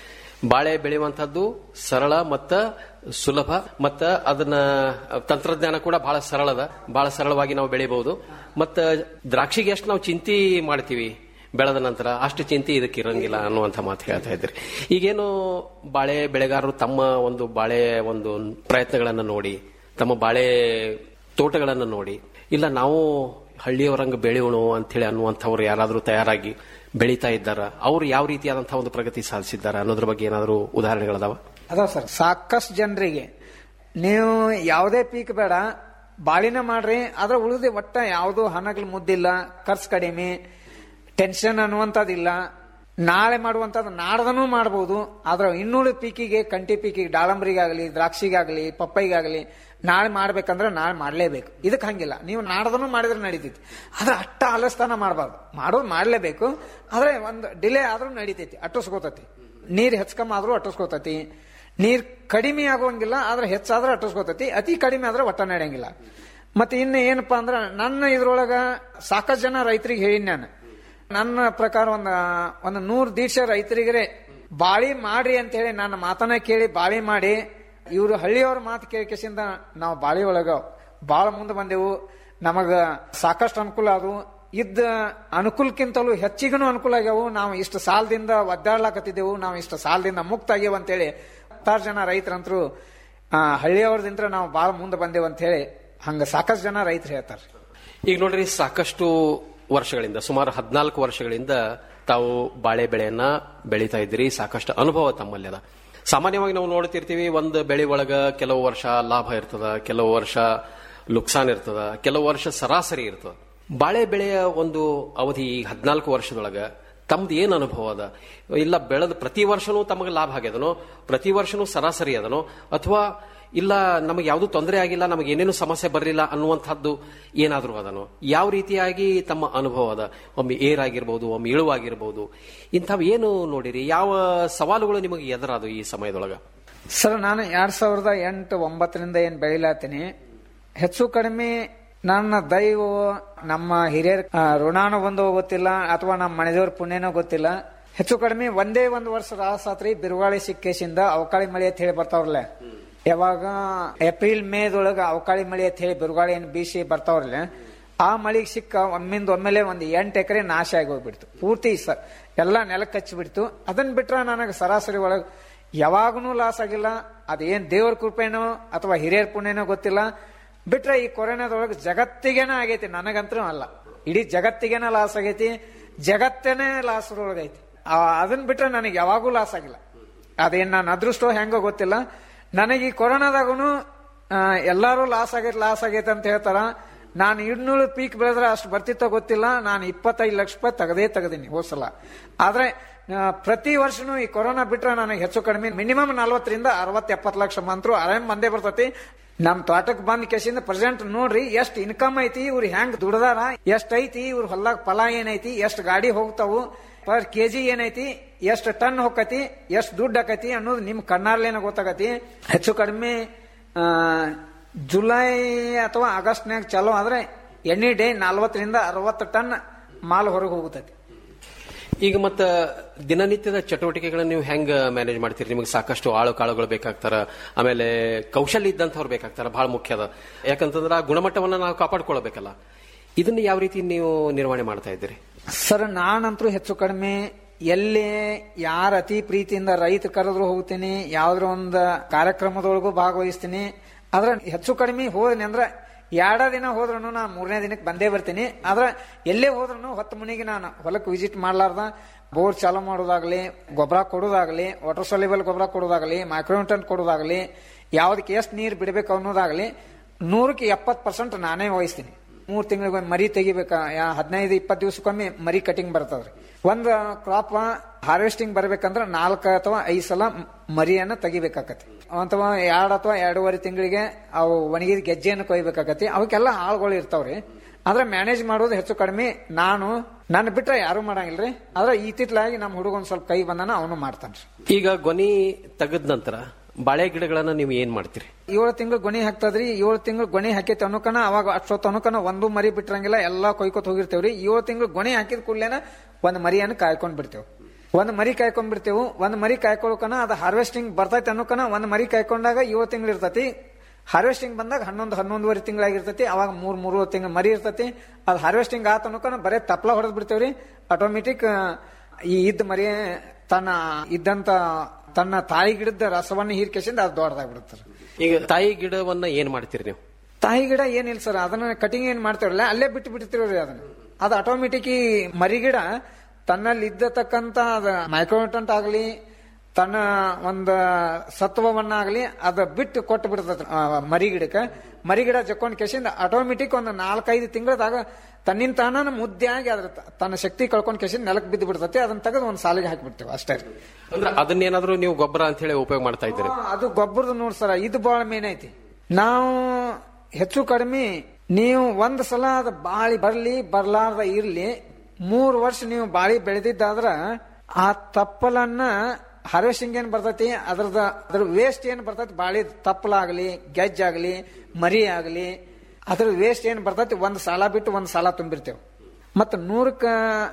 ಬಾಳೆ ಬೆಳೆಯುವಂತಹದ್ದು ಸರಳ ಮತ್ತ ಸುಲಭ ಮತ್ತ ಅದನ್ನ ತಂತ್ರಜ್ಞಾನ ಕೂಡ ಬಹಳ ಸರಳದ ಬಹಳ ಸರಳವಾಗಿ ನಾವು ಬೆಳಿಬಹುದು ಮತ್ತ ದ್ರಾಕ್ಷಿಗೆ ಎಷ್ಟು ನಾವು ಚಿಂತಿ ಮಾಡ್ತೀವಿ ಬೆಳೆದ ನಂತರ ಅಷ್ಟು ಚಿಂತೆ ಇದಕ್ಕೆ ಇರಂಗಿಲ್ಲ ಅನ್ನುವಂಥ ಮಾತು ಹೇಳ್ತಾ ಇದ್ರಿ ಈಗೇನು ಬಾಳೆ ಬೆಳೆಗಾರರು ತಮ್ಮ ಒಂದು ಬಾಳೆ ಒಂದು ಪ್ರಯತ್ನಗಳನ್ನು ನೋಡಿ ತಮ್ಮ ಬಾಳೆ ತೋಟಗಳನ್ನು ನೋಡಿ ಇಲ್ಲ ನಾವು ಹಳ್ಳಿಯವರಂಗ ಬೆಳೆಯೋಣ ಅಂತೇಳಿ ಅನ್ನುವಂಥವ್ರು ಯಾರಾದರೂ ತಯಾರಾಗಿ ಬೆಳೀತಾ ಇದ್ದಾರ ಅವ್ರು ಯಾವ ರೀತಿಯಾದಂತಹ ಒಂದು ಪ್ರಗತಿ ಸಾಧಿಸಿದ್ದಾರೆ ಅನ್ನೋದ್ರ ಬಗ್ಗೆ ಏನಾದರೂ ಉದಾಹರಣೆಗಳದಾವ ಅದಾವ ಸರ್ ಸಾಕಷ್ಟು ಜನರಿಗೆ ನೀವು ಯಾವುದೇ ಪೀಕ್ ಬೇಡ ಬಾಳಿನ ಮಾಡ್ರಿ ಅದ್ರ ಉಳಿದ ಒಟ್ಟ ಯಾವುದು ಹಣಗಳು ಮುದ್ದಿಲ್ಲ ಖರ್ಚು ಕಡಿಮೆ ಟೆನ್ಷನ್ ಅನ್ನುವಂಥದ್ದಿಲ್ಲ ನಾಳೆ ಮಾಡುವಂಥದ್ದು ನಾಡ್ದನೂ ಮಾಡ್ಬೋದು ಆದ್ರೆ ಇನ್ನುಳಿದ ಪೀಕಿಗೆ ಕಂಟಿ ಪೀಕಿಗೆ ದಾಳಂಬರಿಗಾಗಲಿ ದ್ರಾಕ್ಷಿಗಾಗಲಿ ಪಪ್ಪೈಗಾಗಲಿ ನಾಳೆ ಮಾಡ್ಬೇಕಂದ್ರೆ ನಾಳೆ ಮಾಡಲೇಬೇಕು ಇದಕ್ಕೆ ಹಂಗಿಲ್ಲ ನೀವು ನಾಡ್ದನೂ ಮಾಡಿದ್ರೆ ನಡೀತೈತಿ ಆದ್ರೆ ಅಟ್ಟ ಆಲಸ್ತಾನ ಮಾಡಬಾರ್ದು ಮಾಡೋದು ಮಾಡಲೇಬೇಕು ಆದ್ರೆ ಒಂದು ಡಿಲೇ ಆದ್ರೂ ನಡೀತೈತಿ ಅಟ್ಟಿಸ್ಕೋತೈತಿ ನೀರು ಹೆಚ್ಕಮ್ಮ ಆದ್ರೂ ಅಟ್ಟಿಸ್ಕೋತೈತಿ ನೀರ್ ಕಡಿಮೆ ಆಗುವಂಗಿಲ್ಲ ಆದ್ರೆ ಹೆಚ್ಚಾದ್ರೆ ಅಟ್ಟಿಸ್ಕೋತೈತಿ ಅತಿ ಕಡಿಮೆ ಆದ್ರೆ ಒಟ್ಟ ನಡೆಯಂಗಿಲ್ಲ ಮತ್ತೆ ಇನ್ನು ಏನಪ್ಪಾ ಅಂದ್ರೆ ನನ್ನ ಇದ್ರೊಳಗ ಸಾಕಷ್ಟು ಜನ ರೈತರಿಗೆ ಹೇಳಿನಿ ನಾನು ನನ್ನ ಪ್ರಕಾರ ಒಂದ ಒಂದು ನೂರ್ ದೀಕ್ಷ ರೈತರಿಗೆ ಬಾಳಿ ಮಾಡ್ರಿ ಅಂತ ಹೇಳಿ ನನ್ನ ಮಾತನ್ನ ಕೇಳಿ ಬಾಳಿ ಮಾಡಿ ಇವರು ಹಳ್ಳಿಯವ್ರ ಮಾತು ಕೇಳಿಕೆಸಿಂದ ನಾವು ಬಾಳಿ ಒಳಗ ಬಾಳ ಮುಂದೆ ಬಂದೆವು ನಮಗ ಸಾಕಷ್ಟು ಅನುಕೂಲ ಆದವು ಇದ್ದ ಅನುಕೂಲಕ್ಕಿಂತಲೂ ಹೆಚ್ಚಿಗೂ ಅನುಕೂಲ ಆಗ್ಯಾವು ನಾವು ಇಷ್ಟು ಸಾಲದಿಂದ ಒದ್ದಾಡ್ಲಾಕತ್ತಿದ್ದೆವು ನಾವು ಇಷ್ಟು ಸಾಲದಿಂದ ಮುಕ್ತ ಆಗ್ಯವು ಅಂತೇಳಿ ಹತ್ತಾರು ಜನ ರೈತರಂತರು ಹಳ್ಳಿಯವ್ರದಿಂದ ನಾವು ಬಾಳ ಮುಂದೆ ಬಂದೆವು ಅಂತ ಹೇಳಿ ಹಂಗ ಸಾಕಷ್ಟು ಜನ ರೈತರು ಹೇಳ್ತಾರೆ ಈಗ ನೋಡ್ರಿ ಸಾಕಷ್ಟು ವರ್ಷಗಳಿಂದ ಸುಮಾರು ಹದಿನಾಲ್ಕು ವರ್ಷಗಳಿಂದ ತಾವು ಬಾಳೆ ಬೆಳೆಯನ್ನ ಬೆಳೀತಾ ಇದ್ದೀರಿ ಸಾಕಷ್ಟು ಅನುಭವ ತಮ್ಮಲ್ಲಿ ಅದ ಸಾಮಾನ್ಯವಾಗಿ ನಾವು ನೋಡ್ತಿರ್ತೀವಿ ಒಂದು ಬೆಳೆ ಒಳಗ ಕೆಲವು ವರ್ಷ ಲಾಭ ಇರ್ತದ ಕೆಲವು ವರ್ಷ ಲುಕ್ಸಾನ್ ಇರ್ತದ ಕೆಲವು ವರ್ಷ ಸರಾಸರಿ ಇರ್ತದ ಬಾಳೆ ಬೆಳೆಯ ಒಂದು ಅವಧಿ ಹದಿನಾಲ್ಕು ವರ್ಷದೊಳಗ ತಮ್ದು ಏನ್ ಅನುಭವ ಅದ ಇಲ್ಲ ಬೆಳೆದ ಪ್ರತಿ ವರ್ಷನೂ ತಮಗೆ ಲಾಭ ಆಗ್ಯದನೋ ಪ್ರತಿ ವರ್ಷನೂ ಸರಾಸರಿ ಅದನೋ ಅಥವಾ ಇಲ್ಲ ನಮಗೆ ಯಾವುದು ತೊಂದರೆ ಆಗಿಲ್ಲ ನಮಗೆ ಏನೇನು ಸಮಸ್ಯೆ ಬರಲಿಲ್ಲ ಅನ್ನುವಂಥದ್ದು ಏನಾದರೂ ಅದನೋ ಯಾವ ರೀತಿಯಾಗಿ ತಮ್ಮ ಅನುಭವ ಅದ ಒಮ್ಮೆ ಏರ್ ಆಗಿರ್ಬೋದು ಒಮ್ಮೆ ಇಳುವಾಗಿರ್ಬೋದು ಇಂಥವು ಏನು ನೋಡಿರಿ ಯಾವ ಸವಾಲುಗಳು ನಿಮಗೆ ಎದುರಾದು ಈ ಸಮಯದೊಳಗ ಸರ್ ನಾನು ಎರಡ್ ಸಾವಿರದ ಎಂಟು ಒಂಬತ್ತರಿಂದ ಏನ್ ಬೆಳಿಲಾತೀನಿ ಹೆಚ್ಚು ಕಡಿಮೆ ನನ್ನ ದೈವ ನಮ್ಮ ಹಿರಿಯರ ಆ, ಋಣಾನು ಬಂದು ಗೊತ್ತಿಲ್ಲ ಅಥವಾ ನಮ್ಮ ಮನೆದೇವ್ರ ಪುಣ್ಯನೋ ಗೊತ್ತಿಲ್ಲ ಹೆಚ್ಚು ಕಡಿಮೆ ಒಂದೇ ಒಂದು ವರ್ಷ ರಾಸಾತ್ರಿ ಬಿರುಗಾಳಿ ಸಿಕ್ಕೇಸಿಂದ ಅವಕಾಳಿ ಮಳೆ ಅಂತ ಹೇಳಿ ಬರ್ತಾವ್ರಲ್ಲ ಯಾವಾಗ ಏಪ್ರಿಲ್ ಮೇದೊಳಗ ಅವಕಾಳಿ ಮಳೆ ಅಂತ ಹೇಳಿ ಬಿರುಗಾಳಿ ಏನ್ ಬೀಸಿ ಬರ್ತಾವ್ರಲ್ಲ ಆ ಮಳೆಗೆ ಸಿಕ್ಕ ಒಮ್ಮಿಂದ ಒಮ್ಮೆಲೆ ಒಂದು ಎಂಟು ಎಕರೆ ನಾಶ ಆಗಿ ಹೋಗ್ಬಿಡ್ತು ಪೂರ್ತಿ ಸ ಎಲ್ಲ ನೆಲಕ್ಕೆ ಹಚ್ಚಿಬಿಡ್ತು ಅದನ್ನ ಬಿಟ್ರೆ ನನಗೆ ಸರಾಸರಿ ಒಳಗೆ ಯಾವಾಗನೂ ಲಾಸ್ ಆಗಿಲ್ಲ ಅದೇನ್ ದೇವ್ರ ಕೃಪೆನೋ ಅಥವಾ ಹಿರಿಯರ ಪುಣ್ಯನೋ ಗೊತ್ತಿಲ್ಲ ಬಿಟ್ರೆ ಈ ಕೊರೋನಾದೊಳಗೆ ಜಗತ್ತಿಗೇನ ಆಗೈತಿ ನನಗಂತೂ ಅಲ್ಲ ಇಡೀ ಜಗತ್ತಿಗೇನ ಲಾಸ್ ಆಗೈತಿ ಜಗತ್ತೇನೆ ಲಾಸ್ ಒಳಗೈತಿ ಆ, ಅದನ್ನ ಬಿಟ್ರೆ ನನಗೆ ಯಾವಾಗೂ ಲಾಸ್ ಆಗಿಲ್ಲ ಅದೇನ್ ನಾನು ಅದೃಷ್ಟೋ ಹೆಂಗೋ ಗೊತ್ತಿಲ್ಲ ನನಗೆ ಈ ಕೊರೋನಾದಾಗೂ ಎಲ್ಲಾರು ಲಾಸ್ ಆಗೈತೆ ಲಾಸ್ ಆಗೈತೆ ಅಂತ ಹೇಳ್ತಾರ ನಾನು ಇನ್ನೂರು ಪೀಕ್ ಬೆಳೆದ್ರೆ ಅಷ್ಟು ಬರ್ತಿತ್ತೋ ಗೊತ್ತಿಲ್ಲ ನಾನು ಇಪ್ಪತ್ತೈದು ಲಕ್ಷ ರೂಪಾಯಿ ತೆಗದೇ ತೆಗದೀನಿ ಹೋದ್ಸಲ ಆದ್ರೆ ಆ, ಪ್ರತಿ ವರ್ಷನೂ ಈ ಕೊರೋನಾ ಬಿಟ್ರೆ ನನಗೆ ಹೆಚ್ಚು ಕಡಿಮೆ ಮಿನಿಮಮ್ ನಲ್ವತ್ತರಿಂದ ಅರವತ್ ಎಪ್ಪತ್ತು ಲಕ್ಷ ಮಂತ್ರು ಆರಾಮ್ ಬಂದೇ ಬರ್ತೈತಿ ನಮ್ ತೋಟಕ್ಕೆ ಬಂದ್ ಕೆಸಿಂದ ಪ್ರೆಸೆಂಟ್ ನೋಡ್ರಿ ಎಷ್ಟ್ ಇನ್ಕಮ್ ಐತಿ ಇವ್ರು ಹೆಂಗ್ ದುಡ್ದಾರ ಎಷ್ಟ್ ಐತಿ ಇವ್ರ ಹೊಲ್ದಾಗ ಫಲ ಏನೈತಿ ಎಷ್ಟ್ ಗಾಡಿ ಹೋಗ್ತಾವು ಪರ್ ಕೆಜಿ ಏನೈತಿ ಎಷ್ಟ್ ಟನ್ ಹೋಗತಿ ಎಷ್ಟ್ ದುಡ್ಡು ಆಕತಿ ಅನ್ನೋದು ನಿಮ್ ಕಣ್ಣಾರ್ಲೇನ ಗೊತ್ತಾಗತಿ ಹೆಚ್ಚು ಕಡಿಮೆ ಆ, ಜುಲೈ ಅಥವಾ ಆಗಸ್ಟ್ನ್ಯಾಗ ಚಾಲೋ ಆದ್ರೆ ಎನಿ ಡೇ ನಲ್ವತ್ತರಿಂದ ಅರವತ್ತು ಟನ್ ಮಾಲ್ ಹೊರಗೆ ಹೋಗುತ್ತೈತಿ ಈಗ ಮತ್ತ ದಿನನಿತ್ಯದ ಚಟುವಟಿಕೆಗಳನ್ನ ನೀವು ಹೆಂಗ್ ಮ್ಯಾನೇಜ್ ಮಾಡ್ತೀರಿ ನಿಮಗೆ ಸಾಕಷ್ಟು ಆಳು ಕಾಳುಗಳು ಬೇಕಾಗ್ತಾರ ಆಮೇಲೆ ಕೌಶಲ್ಯ ಇದ್ದಂಥವ್ರು ಬೇಕಾಗ್ತಾರ ಬಹಳ ಮುಖ್ಯ ಅದ ಯಾಕಂತಂದ್ರ ಆ ಗುಣಮಟ್ಟವನ್ನ ನಾವು ಕಾಪಾಡ್ಕೊಳ್ಬೇಕಲ್ಲ ಇದನ್ನ ಯಾವ ರೀತಿ ನೀವು ನಿರ್ವಹಣೆ ಮಾಡ್ತಾ ಇದ್ದೀರಿ ಸರ್ ನಾನಂತರೂ ಹೆಚ್ಚು ಕಡಿಮೆ ಎಲ್ಲಿ ಯಾರ ಅತಿ ಪ್ರೀತಿಯಿಂದ ರೈತ ಕರೆದ್ರು ಹೋಗ್ತೀನಿ ಯಾವ್ದ್ರ ಒಂದು ಕಾರ್ಯಕ್ರಮದೊಳಗೂ ಭಾಗವಹಿಸ್ತೀನಿ ಆದ್ರೆ ಹೆಚ್ಚು ಕಡಿಮೆ ಹೋದ್ನಿ ಅಂದ್ರೆ ಎರಡ ದಿನ ಹೋದ್ರೂ ನಾ ಮೂರನೇ ದಿನಕ್ಕೆ ಬಂದೇ ಬರ್ತೀನಿ ಆದ್ರೆ ಎಲ್ಲೇ ಹೋದ್ರೂ ಹೊತ್ತು ಮನೆಗೆ ನಾನು ಹೊಲಕ್ಕೆ ವಿಸಿಟ್ ಮಾಡ್ಲಾರ್ದ ಬೋರ್ ಚಾಲು ಮಾಡೋದಾಗ್ಲಿ ಗೊಬ್ಬರ ಕೊಡೋದಾಗ್ಲಿ ವಾಟರ್ ಸೊಲ್ಯೂಬಲ್ ಗೊಬ್ಬರ ಕೊಡೋದಾಗ್ಲಿ ಮೈಕ್ರೋನ್ಟನ್ ಕೊಡೋದಾಗ್ಲಿ ಯಾವ್ದಕ್ಕೆ ಎಷ್ಟು ನೀರು ಬಿಡಬೇಕು ಅನ್ನೋದಾಗ್ಲಿ ನೂರಕ್ಕೆ ಎಪ್ಪತ್ತು ಪರ್ಸೆಂಟ್ ನಾನೇ ವಹಿಸ್ತೀನಿ ಮೂರ್ ತಿಂಗಳಿಗೆ ಮರಿ ತೆಗಿಬೇಕಾ ಯಾ ಹದಿನೈದು ಇಪ್ಪತ್ತು ದಿವಸಕ್ಕೊಮ್ಮೆ ಮರಿ ಕಟಿಂಗ್ ಬರ್ತದ್ರಿ ಒಂದ್ ಕ್ರಾಪ್ ಹಾರ್ವೆಸ್ಟಿಂಗ್ ಬರ್ಬೇಕಂದ್ರ ನಾಲ್ಕು ಅಥವಾ ಐದು ಸಲ ಮ್- ಮರಿಯನ್ನ ತೆಗಿಬೇಕಾಕತಿ ಅಥವಾ ಎರಡ್ ಅಥವಾ ಎರಡೂವರೆ ತಿಂಗಳಿಗೆ ಅವು ಒಣಗಿದ ಗೆಜ್ಜೆಯನ್ನು ಕೊಯ್ಬೇಕಾಕತಿ ಅವಕ್ಕೆಲ್ಲ ಆಳುಗಳು ಇರ್ತಾವ್ರಿ ಆದ್ರೆ ಮ್ಯಾನೇಜ್ ಮಾಡೋದು ಹೆಚ್ಚು ಕಡಿಮೆ ನಾನು ನನ್ನ ಬಿಟ್ರೆ ಯಾರು ಮಾಡಂಗಿಲ್ರಿ ಆದ್ರೆ ಇತ್ತಿತ್ಲಾಗಿ ನಮ್ಮ ಹುಡುಗ ಒಂದ್ ಸ್ವಲ್ಪ ಕೈ ಬಂದನ ಅವನು ಮಾಡ್ತಾನ್ರಿ ಈಗ ಗೊನಿ ತೆಗೆದ ನಂತರ ಬಾಳೆ ಗಿಡಗಳನ್ನ ನೀವು ಏನ್ ಮಾಡ್ತೀರಿ ಏಳು ತಿಂಗಳು ಗೊಣಿ ಹಾಕ್ತದ್ರಿ ಏಳು ತಿಂಗಳು ಗೊಣಿ ಹಾಕೈತಿ ಅನ್ನೋಕನ ಅವಾಗ ಅಷ್ಟೊತ್ತು ಅನ್ನೋಕನ ಒಂದು ಮರಿ ಬಿಟ್ರಂಗಿಲ್ಲ ಎಲ್ಲಾ ಕೊಯ್ಕೊತ್ ಹೋಗಿರ್ತೇವ್ರಿ ಏಳು ತಿಂಗಳು ಗೊಣಿ ಹಾಕಿದ ಕೂಡ್ಲೇನ ಒಂದ್ ಮರಿಯನ್ನು ಕಾಯ್ಕೊಂಡ್ ಬಿಡ್ತೇವ್ ಒಂದ್ ಮರಿ ಕಾಯ್ಕೊಂಡ್ಬಿಡ್ತೇವು ಒಂದ್ ಮರಿ ಕಾಯ್ಕೊಳಕನ ಅದು ಹಾರ್ವೆಸ್ಟಿಂಗ್ ಬರ್ತೈತೆ ಅನ್ನೋಕನ ಒಂದ್ ಮರಿ ಕಾಯ್ಕೊಂಡಾಗ ಏಳು ತಿಂಗಳು ಇರ್ತೈತಿ ಹಾರ್ವೆಸ್ಟಿಂಗ್ ಬಂದಾಗ ಹನ್ನೊಂದು ಹನ್ನೊಂದುವರೆ ತಿಂಗಳಾಗಿರ್ತೈತಿ ಅವಾಗ ಮೂರ್ ಮೂರು ತಿಂಗಳು ಮರಿ ಇರ್ತೈತಿ ಅದು ಹಾರ್ವೆಸ್ಟಿಂಗ್ ಆತ ಅನ್ನೋಕನ ಬರೇ ತಪ್ಪಲ ಹೊಡೆದ್ ಬಿಡ್ತೇವ್ರಿ ಆಟೋಮೆಟಿಕ್ ಈ ಇದ್ದ ಮರಿ ತನ್ನ ಇದ್ದಂತ ತನ್ನ ತಾಯಿ ಗಿಡದ ರಸವನ್ನು ಹೀರ್ಕೆಸಿಂದ ಅದು ದೊಡ್ಡದಾಗ್ಬಿಡುತ್ತೆ ಈಗ ತಾಯಿ ಗಿಡವನ್ನ ಏನ್ ಮಾಡ್ತೀರಿ ನೀವು ತಾಯಿ ಗಿಡ ಏನಿಲ್ಲ ಸರ್ ಅದನ್ನ ಕಟಿಂಗ್ ಏನ್ ಮಾಡ್ತೇವಲ್ಲ ಅಲ್ಲೇ ಬಿಟ್ಟು ಬಿಡ್ತೀವ್ರಿ ಅದನ್ನ ಅದು ಆಟೋಮೆಟಿಕ್ ಈ ಮರಿ ಗಿಡ ತನ್ನಲ್ಲಿ ಇದ್ದತಕ್ಕಂತ ಅದ ಮೈಕ್ರೋಟಂಟ್ ಆಗಲಿ ತನ್ನ ಒಂದು ಸತ್ವವನ್ನಾಗಲಿ ಅದ ಬಿಟ್ಟು ಕೊಟ್ಟು ಬಿಡ್ತದ ಮರಿ ಗಿಡಕ್ಕೆ ಮರಿ ಗಿಡ ಜಕ್ಕೊಂಡ್ ಕೆಸಿಂದ ಆಟೋಮೆಟಿಕ್ ಒಂದು ನಾಲ್ಕೈದು ತಿಂಗಳದಾಗ ತನ್ನಿಂದ ತಾನ ಮುದ್ದೆ ಆಗಿ ಅದ್ರ ತ- ತನ್ನ ಶಕ್ತಿ ಕಳ್ಕೊಂಡ್ ಕೆಸಿಂದ ನೆಲಕ್ಕೆ ಬಿದ್ದು ಬಿಡ್ತೈತಿ ಅದನ್ನ ತೆಗೆದು ಒಂದು ಸಾಲಿಗೆ ಹಾಕಿಬಿಡ್ತೇವೆ ಅಷ್ಟೇ ರೀ ಅಂದ್ರೆ ಅದನ್ನೇನಾದ್ರೂ ನೀವು ಗೊಬ್ಬರ ಅಂತ ಹೇಳಿ ಉಪಯೋಗ ಮಾಡ್ತಾ ಇದ್ದೀರಿ ಹಾ, ಅದು ಗೊಬ್ಬರದ ನೋಡ್ ಸರ ಇದು ಬಹಳ ಮೇನ್ ಐತಿ ನಾವು ಹೆಚ್ಚು ಕಡಿಮೆ ನೀವು ಒಂದ್ ಸಲ ಅದು ಬಾಳಿ ಬರ್ಲಿ ಬರ್ಲಾರ್ದ ಇರ್ಲಿ ಮೂರ್ ವರ್ಷ ನೀವು ಬಾಳಿ ಬೆಳೆದಿದ್ದಾದ್ರ ಆ ತಪ್ಪಲನ್ನ ಹಾರ್ವೆಸ್ಟಿಂಗ್ ಏನ್ ಬರ್ತೈತಿ ಅದ್ರದ ಅದ್ರ ವೇಸ್ಟ್ ಏನ್ ಬರ್ತೈತಿ ಬಾಳಿ ತಪ್ಪಲಾಗ್ಲಿ ಗೆಜ್ಜಾಗ್ಲಿ ಮರಿ ಆಗ್ಲಿ ಅದ್ರ ವೇಸ್ಟ್ ಏನ್ ಬರ್ತೈತಿ ಒಂದ್ ಸಾಲ ಬಿಟ್ಟು ಒಂದ್ ಸಾಲ ತುಂಬಿರ್ತೇವೆ ಮತ್ತ ನೂರಕ್ಕ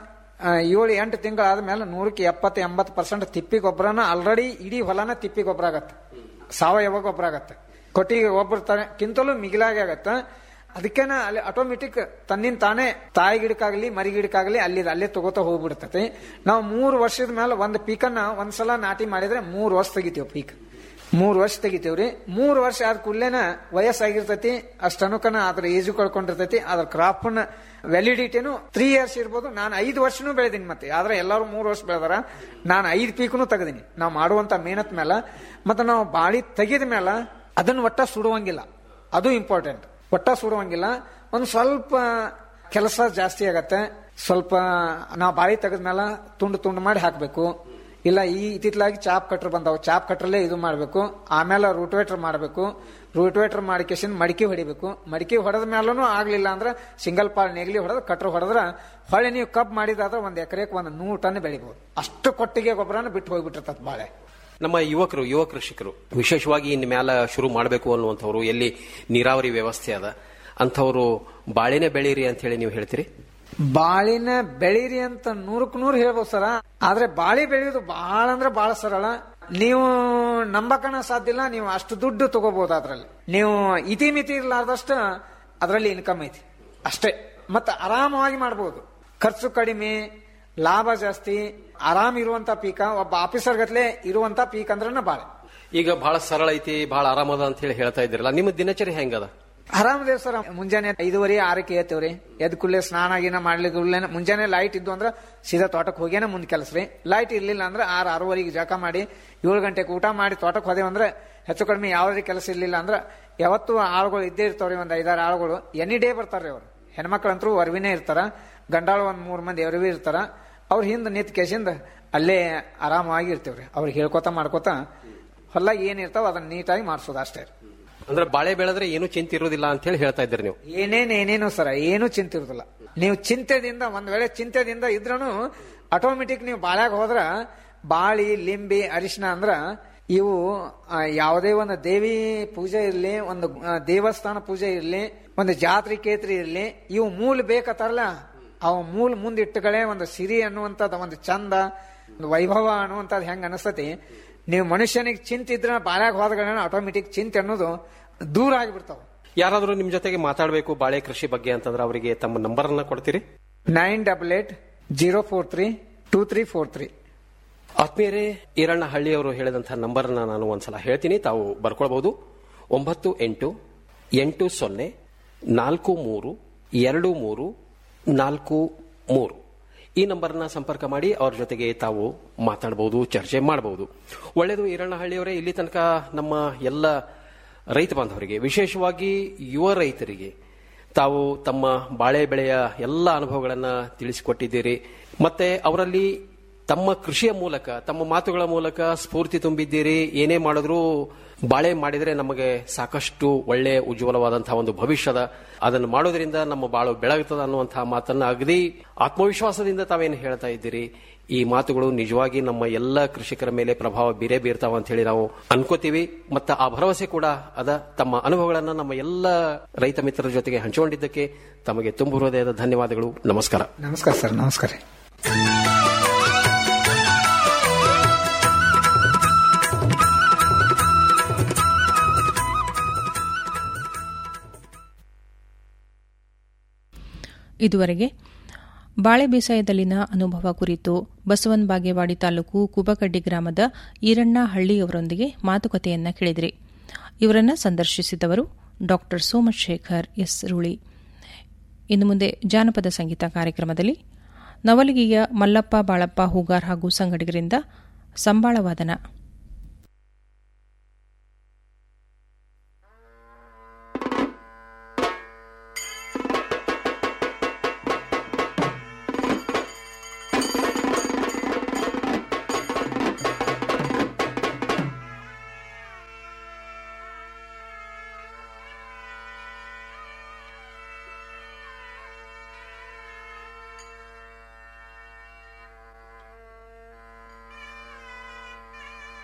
ಆ, ಏಳು ಎಂಟು ತಿಂಗಳು ಆದ್ಮೇಲೆ ನೂರಕ್ಕೆ ಎಪ್ಪತ್ತು ಎಂಬತ್ತು ಪರ್ಸೆಂಟ್ ತಿಪ್ಪಿ ಗೊಬ್ಬರನ ಆಲ್ರೆಡಿ ಇಡೀ ಹೊಲನ ತಿಪ್ಪಿ ಗೊಬ್ಬರ ಆಗತ್ತೆ ಸಾವಯವ ಗೊಬ್ಬರ ಆಗತ್ತೆ ಕೊಟ್ಟಿಗೆ ಗೊಬ್ಬರ ಕಿಂತಲೂ ಮಿಗಿಲಾಗಿ ಆಗತ್ತೆ ಅದಕ್ಕೇನ ಅಲ್ಲಿ ಆಟೋಮೆಟಿಕ್ ತನ್ನಿಂದ ತಾನೇ ತಾಯಿ ಗಿಡಕ್ಕಾಗ್ಲಿ ಮರಿ ಗಿಡಕ್ಕಾಗ್ಲಿ ಅಲ್ಲಿ ಅಲ್ಲೇ ತಗೋತಾ ಹೋಗ್ಬಿಡ್ತೈತಿ ನಾವು ಮೂರು ವರ್ಷದ ಮೇಲೆ ಒಂದು ಪೀಕನ್ನ ಒಂದ್ಸಲ ನಾಟಿ ಮಾಡಿದ್ರೆ ಮೂರು ವರ್ಷ ತೆಗಿತೀವಿ ಪೀಕ್ ಮೂರು ವರ್ಷ ತೆಗಿತೀವ್ರಿ ಮೂರು ವರ್ಷ ಆದ ಕೂಡ್ಲೇನ ವಯಸ್ಸಾಗಿರ್ತೈತಿ ಅಷ್ಟನುಕನ ಅದ್ರ ಏಜು ಕಳ್ಕೊಂಡಿರ್ತೈತಿ ಅದ್ರ ಕ್ರಾಪ್ನ ವ್ಯಾಲಿಡಿಟಿನು ತ್ರೀ ಇಯರ್ಸ್ ಇರ್ಬೋದು ನಾನು ಐದು ವರ್ಷನೂ ಬೆಳೆದೀನಿ ಮತ್ತೆ ಆದ್ರೆ ಎಲ್ಲರೂ ಮೂರು ವರ್ಷ ಬೆಳೆದಾರ ನಾನು ಐದು ಪೀಕ್ನು ತೆಗೆದೀನಿ ನಾವು ಮಾಡುವಂತ ಮೇಹನತ್ ಮೇಲೆ ಮತ್ತೆ ನಾವು ಬಾಳಿ ತೆಗೆದ ಮೇಲೆ ಅದನ್ನ ಒಟ್ಟ ಸುಡುವಂಗಿಲ್ಲ ಅದು ಇಂಪಾರ್ಟೆಂಟ್ ಒಟ್ಟ ಸುಡುವಂಗಿಲ್ಲ ಒಂದು ಸ್ವಲ್ಪ ಕೆಲಸ ಜಾಸ್ತಿ ಆಗತ್ತೆ ಸ್ವಲ್ಪ ನಾವು ಬಾಳಿ ತೆಗೆದ್ಮೇಲೆ ತುಂಡು ತುಂಡು ಮಾಡಿ ಹಾಕಬೇಕು ಇಲ್ಲ ಈ ಇತ್ತಿತ್ಲಾಗಿ ಚಾಪ್ ಕಟ್ರ್ ಬಂದಾವ ಚಾಪ್ ಕಟ್ರಲ್ಲೇ ಇದು ಮಾಡಬೇಕು ಆಮೇಲೆ ರೂಟ್ವೇಟರ್ ಮಾಡಬೇಕು ರೂಟ್ವೇಟರ್ ಮಾಡಿಕೇಶನ್ ಮಡಿಕೆ ಹೊಡಿಬೇಕು ಮಡಿಕೆ ಹೊಡೆದ ಮೇಲೂ ಆಗ್ಲಿಲ್ಲ ಅಂದ್ರೆ ಸಿಂಗಲ್ ಪಾಲ್ ನೆಗಲಿ ಹೊಡೆದು ಕಟ್ರ್ ಹೊಡೆದ್ರ ಹೊಳೆ ನೀವು ಕಬ್ ಮಾಡಿದಾದ್ರೆ ಒಂದ್ ಎಕರೆಗೆ ಒಂದು ನೂರು ಟನ್ ಬೆಳಿಬಹುದು ಅಷ್ಟು ಕೊಟ್ಟಿಗೆ ಗೊಬ್ಬರನ ಬಿಟ್ಟು ಹೋಗ್ಬಿಟ್ಟಿರ್ತದ ಬಾಳೆ ನಮ್ಮ ಯುವಕರು ಯುವ ಕೃಷಿಕರು ವಿಶೇಷವಾಗಿ ಇನ್ ಮ್ಯಾಲ ಶುರು ಮಾಡಬೇಕು ಅನ್ನುವಂಥವ್ರು ಎಲ್ಲಿ ನೀರಾವರಿ ವ್ಯವಸ್ಥೆ ಅದ ಅಂಥವ್ರು ಬಾಳೆನೆ ಬೆಳೀರಿ ಅಂತ ಹೇಳಿ ನೀವು ಹೇಳ್ತೀರಿ ಬಾಳಿನ ಬೆಳೀರಿ ಅಂತ ನೂರಕ್ ನೂರು ಹೇಳ್ಬೋದು ಸರ ಆದ್ರೆ ಬಾಳಿ ಬೆಳೆಯೋದು ಬಹಳ ಅಂದ್ರೆ ಬಹಳ ಸರಳ ನೀವು ನಂಬಕನ ಸಾಧ್ಯ ಇಲ್ಲ ನೀವು ಅಷ್ಟು ದುಡ್ಡು ತಗೋಬಹುದು ಅದ್ರಲ್ಲಿ ನೀವು ಇತಿ ಮಿತಿ ಇರ್ಲಾರ್ದಷ್ಟು ಅದರಲ್ಲಿ ಇನ್ಕಮ್ ಐತಿ ಅಷ್ಟೇ ಮತ್ತೆ ಆರಾಮವಾಗಿ ಮಾಡ್ಬೋದು ಖರ್ಚು ಕಡಿಮೆ ಲಾಭ ಜಾಸ್ತಿ ಆರಾಮ್ ಇರುವಂತ ಪೀಕ ಒಬ್ಬ ಆಫೀಸರ್ ಗತ್ಲೆ ಇರುವಂತ ಪೀಕ್ ಅಂದ್ರನ ಬಾಳೆ ಈಗ ಬಹಳ ಸರಳ ಐತಿ ಬಹಳ ಆರಾಮದ ಅಂತ ಹೇಳಿ ಹೇಳ್ತಾ ಇದ್ದೀರಲ್ಲ ನಿಮ್ಮ ದಿನಚರಿ ಹೆಂಗದ ಆರಾಮದೇವ್ ಸರ್ ಮುಂಜಾನೆ ಐದುವರೆ ಆರಕ್ಕೆ ಏತೇವ್ರಿ ಎದ್ ಕೂಡಲೇ ಸ್ನಾನ ಗೀನ ಮಾಡ್ಲಿಕ್ಕೆ ಕೂಡ್ಲೇ ಮುಂಜಾನೆ ಲೈಟ್ ಇದ್ದು ಅಂದ್ರೆ ಸೀದಾ ತೋಟಕ್ಕೆ ಹೋಗ್ಯಾನ ಮುಂದ್ ಕೆಲಸ ರೀ ಲೈಟ್ ಇರ್ಲಿಲ್ಲ ಅಂದ್ರೆ ಆರು ಆರೂವರೆಗೆ ಜಳಕ ಮಾಡಿ ಏಳು ಗಂಟೆಗೆ ಊಟ ಮಾಡಿ ತೋಟಕ್ಕೆ ಹೋದೇವ್ ಅಂದ್ರೆ ಹೆಚ್ಚು ಕಡಿಮೆ ಯಾವುದೇ ಕೆಲಸ ಇರ್ಲಿಲ್ಲ ಅಂದ್ರೆ ಯಾವತ್ತು ಆಳುಗಳು ಇದ್ದೇ ಇರ್ತಾವ್ರಿ ಒಂದ್ ಐದಾರು ಆಳುಗಳು ಎನಿ ಡೇ ಬರ್ತಾರ್ರಿ ಅವ್ರು ಹೆಣ್ಮಕ್ಳಂತರೂ ವರ್ವಿನೇ ಇರ್ತಾರ ಗಂಡಾಳು ಒಂದ್ ಮೂರ್ ಮಂದಿ ಎರವಿ ಇರ್ತಾರ ಅವ್ರ ಹಿಂದ್ ನಿಂತ್ ಕೇಸಿಂದ ಅಲ್ಲೇ ಆರಾಮಾಗಿ ಇರ್ತೇವ್ರಿ ಅವ್ರಿಗೆ ಹೇಳ್ಕೊತ ಮಾಡ್ಕೊತ ಹೊಲ ಏನ್ ಇರ್ತಾವ ಅದನ್ನ ನೀಟಾಗಿ ಮಾಡ್ಸೋದು ಅಷ್ಟೇ ರೀ. ಅಂದ್ರೆ ಬಾಳೆ ಬೆಳೆದ್ರೆ ಏನು ಚಿಂತೆ ಇರೋದಿಲ್ಲ ಅಂತ ಹೇಳಿ ಹೇಳ್ತಾ ಇದ್ದೀರಿ ನೀವು ಏನೇನ್ ಏನೇನು ಸರ ಏನು ಚಿಂತೆ ಇರುದಿಲ್ಲ ನೀವು ಚಿಂತೆದಿಂದ ಒಂದ್ ವೇಳೆ ಚಿಂತೆದಿಂದ ಇದ್ರೂ ಆಟೋಮೆಟಿಕ್ ನೀವು ಬಾಳ್ಯಾಗ ಹೋದ್ರ ಬಾಳಿ ಲಿಂಬಿ ಅರಿಶಿನ ಅಂದ್ರ ಇವು ಆ, ಯಾವುದೇ ಒಂದು ದೇವಿ ಪೂಜೆ ಇರ್ಲಿ ಒಂದು ಆ, ದೇವಸ್ಥಾನ ಪೂಜೆ ಇರ್ಲಿ ಒಂದು ಜಾತ್ರೆ ಕೇತ್ರಿ ಇರ್ಲಿ ಇವು ಮೂಲ ಬೇಕತ್ತಾರಲ್ಲ ಅವು ಮೂಲ ಮುಂದಿಟ್ಟಗಳೇ ಒಂದು ಸಿರಿ ಅನ್ನುವಂಥದ್ದು ಒಂದು ಚಂದ ಒಂದು ವೈಭವ ಅನ್ನುವಂಥದ್ದು ಹೆಂಗ್ ಅನಿಸ್ತತಿ ನೀವು ಮನುಷ್ಯನಿಗೆ ಚಿಂತೆ ಇದ್ರ ಬಾಳ್ಯಾಗ ಹೋದಗಳನ್ನ ಆಟೋಮೆಟಿಕ್ ಚಿಂತೆ ಅನ್ನೋದು ದೂರ ಆಗಿಬಿಡ್ತಾವ ಯಾರಾದ್ರೂ ನಿಮ್ ಜೊತೆಗೆ ಮಾತಾಡಬೇಕು ಬಾಳೆ ಕೃಷಿ ಬಗ್ಗೆ ಅಂತಂದ್ರೆ ಅವರಿಗೆ ತಮ್ಮ ನಂಬರ್ ಅನ್ನ ಕೊಡ್ತೀರಿ nine double eight zero four three two three four three ಆತ್ಮೀಯರೇ ಈರಣ್ಣ ಹಳ್ಳಿಯವರು ಹೇಳಿದಂತಹ ನಂಬರ್ನ ನಾನು ಒಂದ್ಸಲ ಹೇಳ್ತೀನಿ ತಾವು ಬರ್ಕೊಳ್ಬಹುದು ಒಂಬತ್ತು ಎಂಟು ಎಂಟು ಸೊನ್ನೆ ನಾಲ್ಕು ಮೂರು ಎರಡು ಮೂರು ನಾಲ್ಕು ಮೂರು ಈ ನಂಬರ್ನ ಸಂಪರ್ಕ ಮಾಡಿ ಅವ್ರ ಜೊತೆಗೆ ತಾವು ಮಾತಾಡಬಹುದು ಚರ್ಚೆ ಮಾಡಬಹುದು ಒಳ್ಳೆಯದು ಈರಣ್ಣ ಹಳ್ಳಿಯವರೇ ಇಲ್ಲಿ ತನಕ ನಮ್ಮ ಎಲ್ಲ ರೈತ ಬಾಂಧವರಿಗೆ ವಿಶೇಷವಾಗಿ ಯುವ ರೈತರಿಗೆ ತಾವು ತಮ್ಮ ಬಾಳೆ ಬೆಳೆಯ ಎಲ್ಲ ಅನುಭವಗಳನ್ನ ತಿಳಿಸಿಕೊಟ್ಟಿದ್ದೀರಿ ಮತ್ತೆ ಅವರಲ್ಲಿ ತಮ್ಮ ಕೃಷಿಯ ಮೂಲಕ ತಮ್ಮ ಮಾತುಗಳ ಮೂಲಕ ಸ್ಫೂರ್ತಿ ತುಂಬಿದ್ದೀರಿ ಏನೇ ಮಾಡಿದ್ರೂ ಬಾಳೆ ಮಾಡಿದರೆ ನಮಗೆ ಸಾಕಷ್ಟು ಒಳ್ಳೆ ಉಜ್ವಲವಾದಂತಹ ಒಂದು ಭವಿಷ್ಯದ ಅದನ್ನು ಮಾಡೋದ್ರಿಂದ ನಮ್ಮ ಬಾಳು ಬೆಳಗುತ್ತದೆ ಅನ್ನುವಂತಹ ಮಾತನ್ನ ಅಗದಿ ಆತ್ಮವಿಶ್ವಾಸದಿಂದ ತಾವೇನು ಹೇಳ್ತಾ ಇದ್ದೀರಿ ಈ ಮಾತುಗಳು ನಿಜವಾಗಿ ನಮ್ಮ ಎಲ್ಲ ಕೃಷಿಕರ ಮೇಲೆ ಪ್ರಭಾವ ಬೀರೇ ಬೀರ್ತಾವ ಅಂತ ಹೇಳಿ ನಾವು ಅನ್ಕೋತೀವಿ ಮತ್ತು ಆ ಭರವಸೆ ಕೂಡ ಅದ ತಮ್ಮ ಅನುಭವಗಳನ್ನ ನಮ್ಮ ಎಲ್ಲ ರೈತ ಮಿತ್ರರ ಜೊತೆಗೆ ಹಂಚಿಕೊಂಡಿದ್ದಕ್ಕೆ ತಮಗೆ ತುಂಬು ಹೃದಯದ ಧನ್ಯವಾದಗಳು ನಮಸ್ಕಾರ ನಮಸ್ಕಾರ ಸರ್ ನಮಸ್ಕಾರ ಇದುವರೆಗೆ ಬಾಳೆ ಬೇಸಾಯದಲ್ಲಿನ ಅನುಭವ ಕುರಿತು ಬಸವನ್ ಬಾಗೇವಾಡಿ ತಾಲೂಕು ಕುಬಕಡ್ಡಿ ಗ್ರಾಮದ ಈರಣ್ಣ ಹಳ್ಳಿಯವರೊಂದಿಗೆ ಮಾತುಕತೆಯನ್ನ ಕೇಳಿದಿರಿ ಇವರನ್ನ ಸಂದರ್ಶಿಸಿದವರು ಡಾ ಸೋಮಶೇಖರ್ ಎಸ್ ರೂಳಿ ಇನ್ನು ಮುಂದೆ ಜಾನಪದ ಸಂಗೀತ ಕಾರ್ಯಕ್ರಮದಲ್ಲಿ ನವಲಗಿಯ ಮಲ್ಲಪ್ಪ ಬಾಳಪ್ಪ ಹೂಗಾರ್ ಹಾಗೂ ಸಂಗಡಿಗರಿಂದ ಸಂಬಾಳವಾದನ ಿ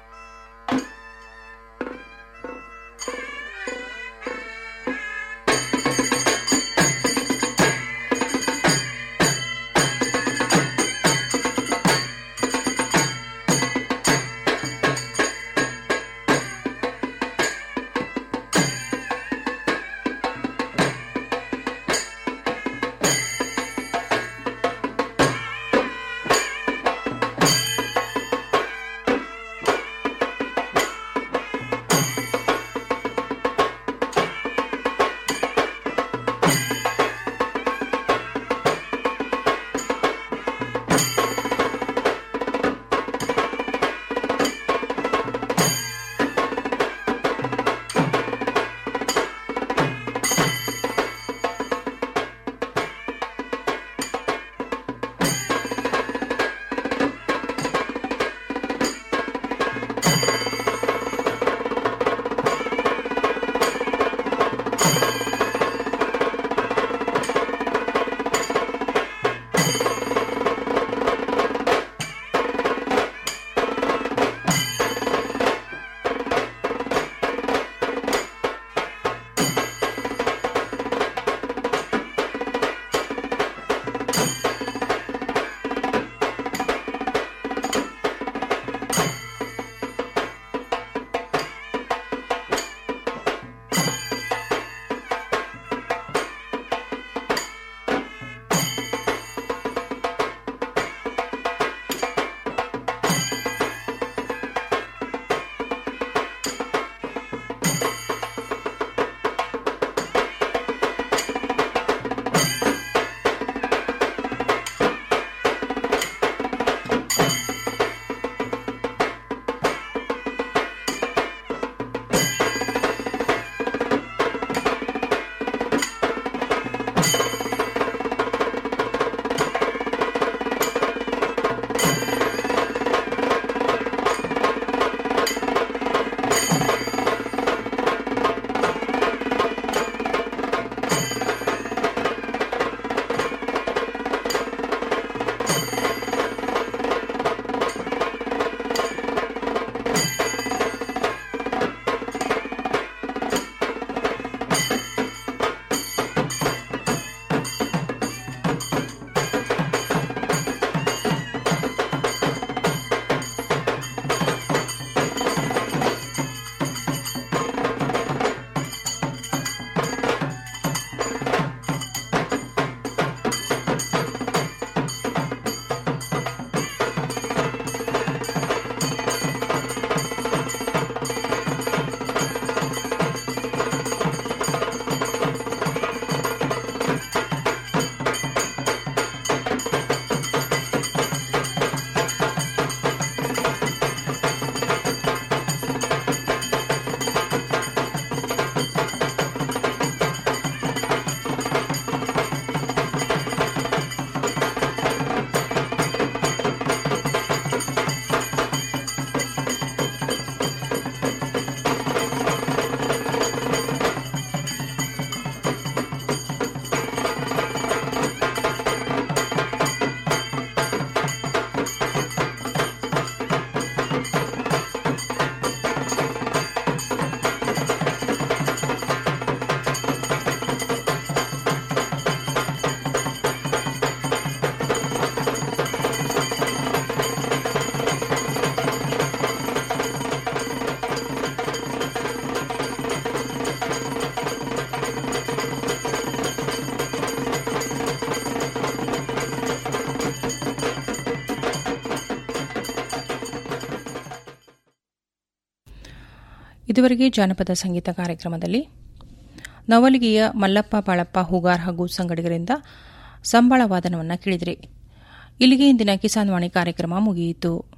ಇದುವರೆಗೆ ಜಾನಪದ ಸಂಗೀತ ಕಾರ್ಯಕ್ರಮದಲ್ಲಿ ನವಲಿಗೆಯ ಮಲ್ಲಪ್ಪ ಬಾಳಪ್ಪ ಹೂಗಾರ್ ಹಾಗೂ ಸಂಗಡಿಗರಿಂದ ಸಂಬಳ ವಾದನವನ್ನು ಕೇಳಿದಿರಿ ಇಲ್ಲಿಗೆ ಇಂದಿನ ಕಿಸಾನ್ ವಾಣಿ ಕಾರ್ಯಕ್ರಮ ಮುಗಿಯಿತು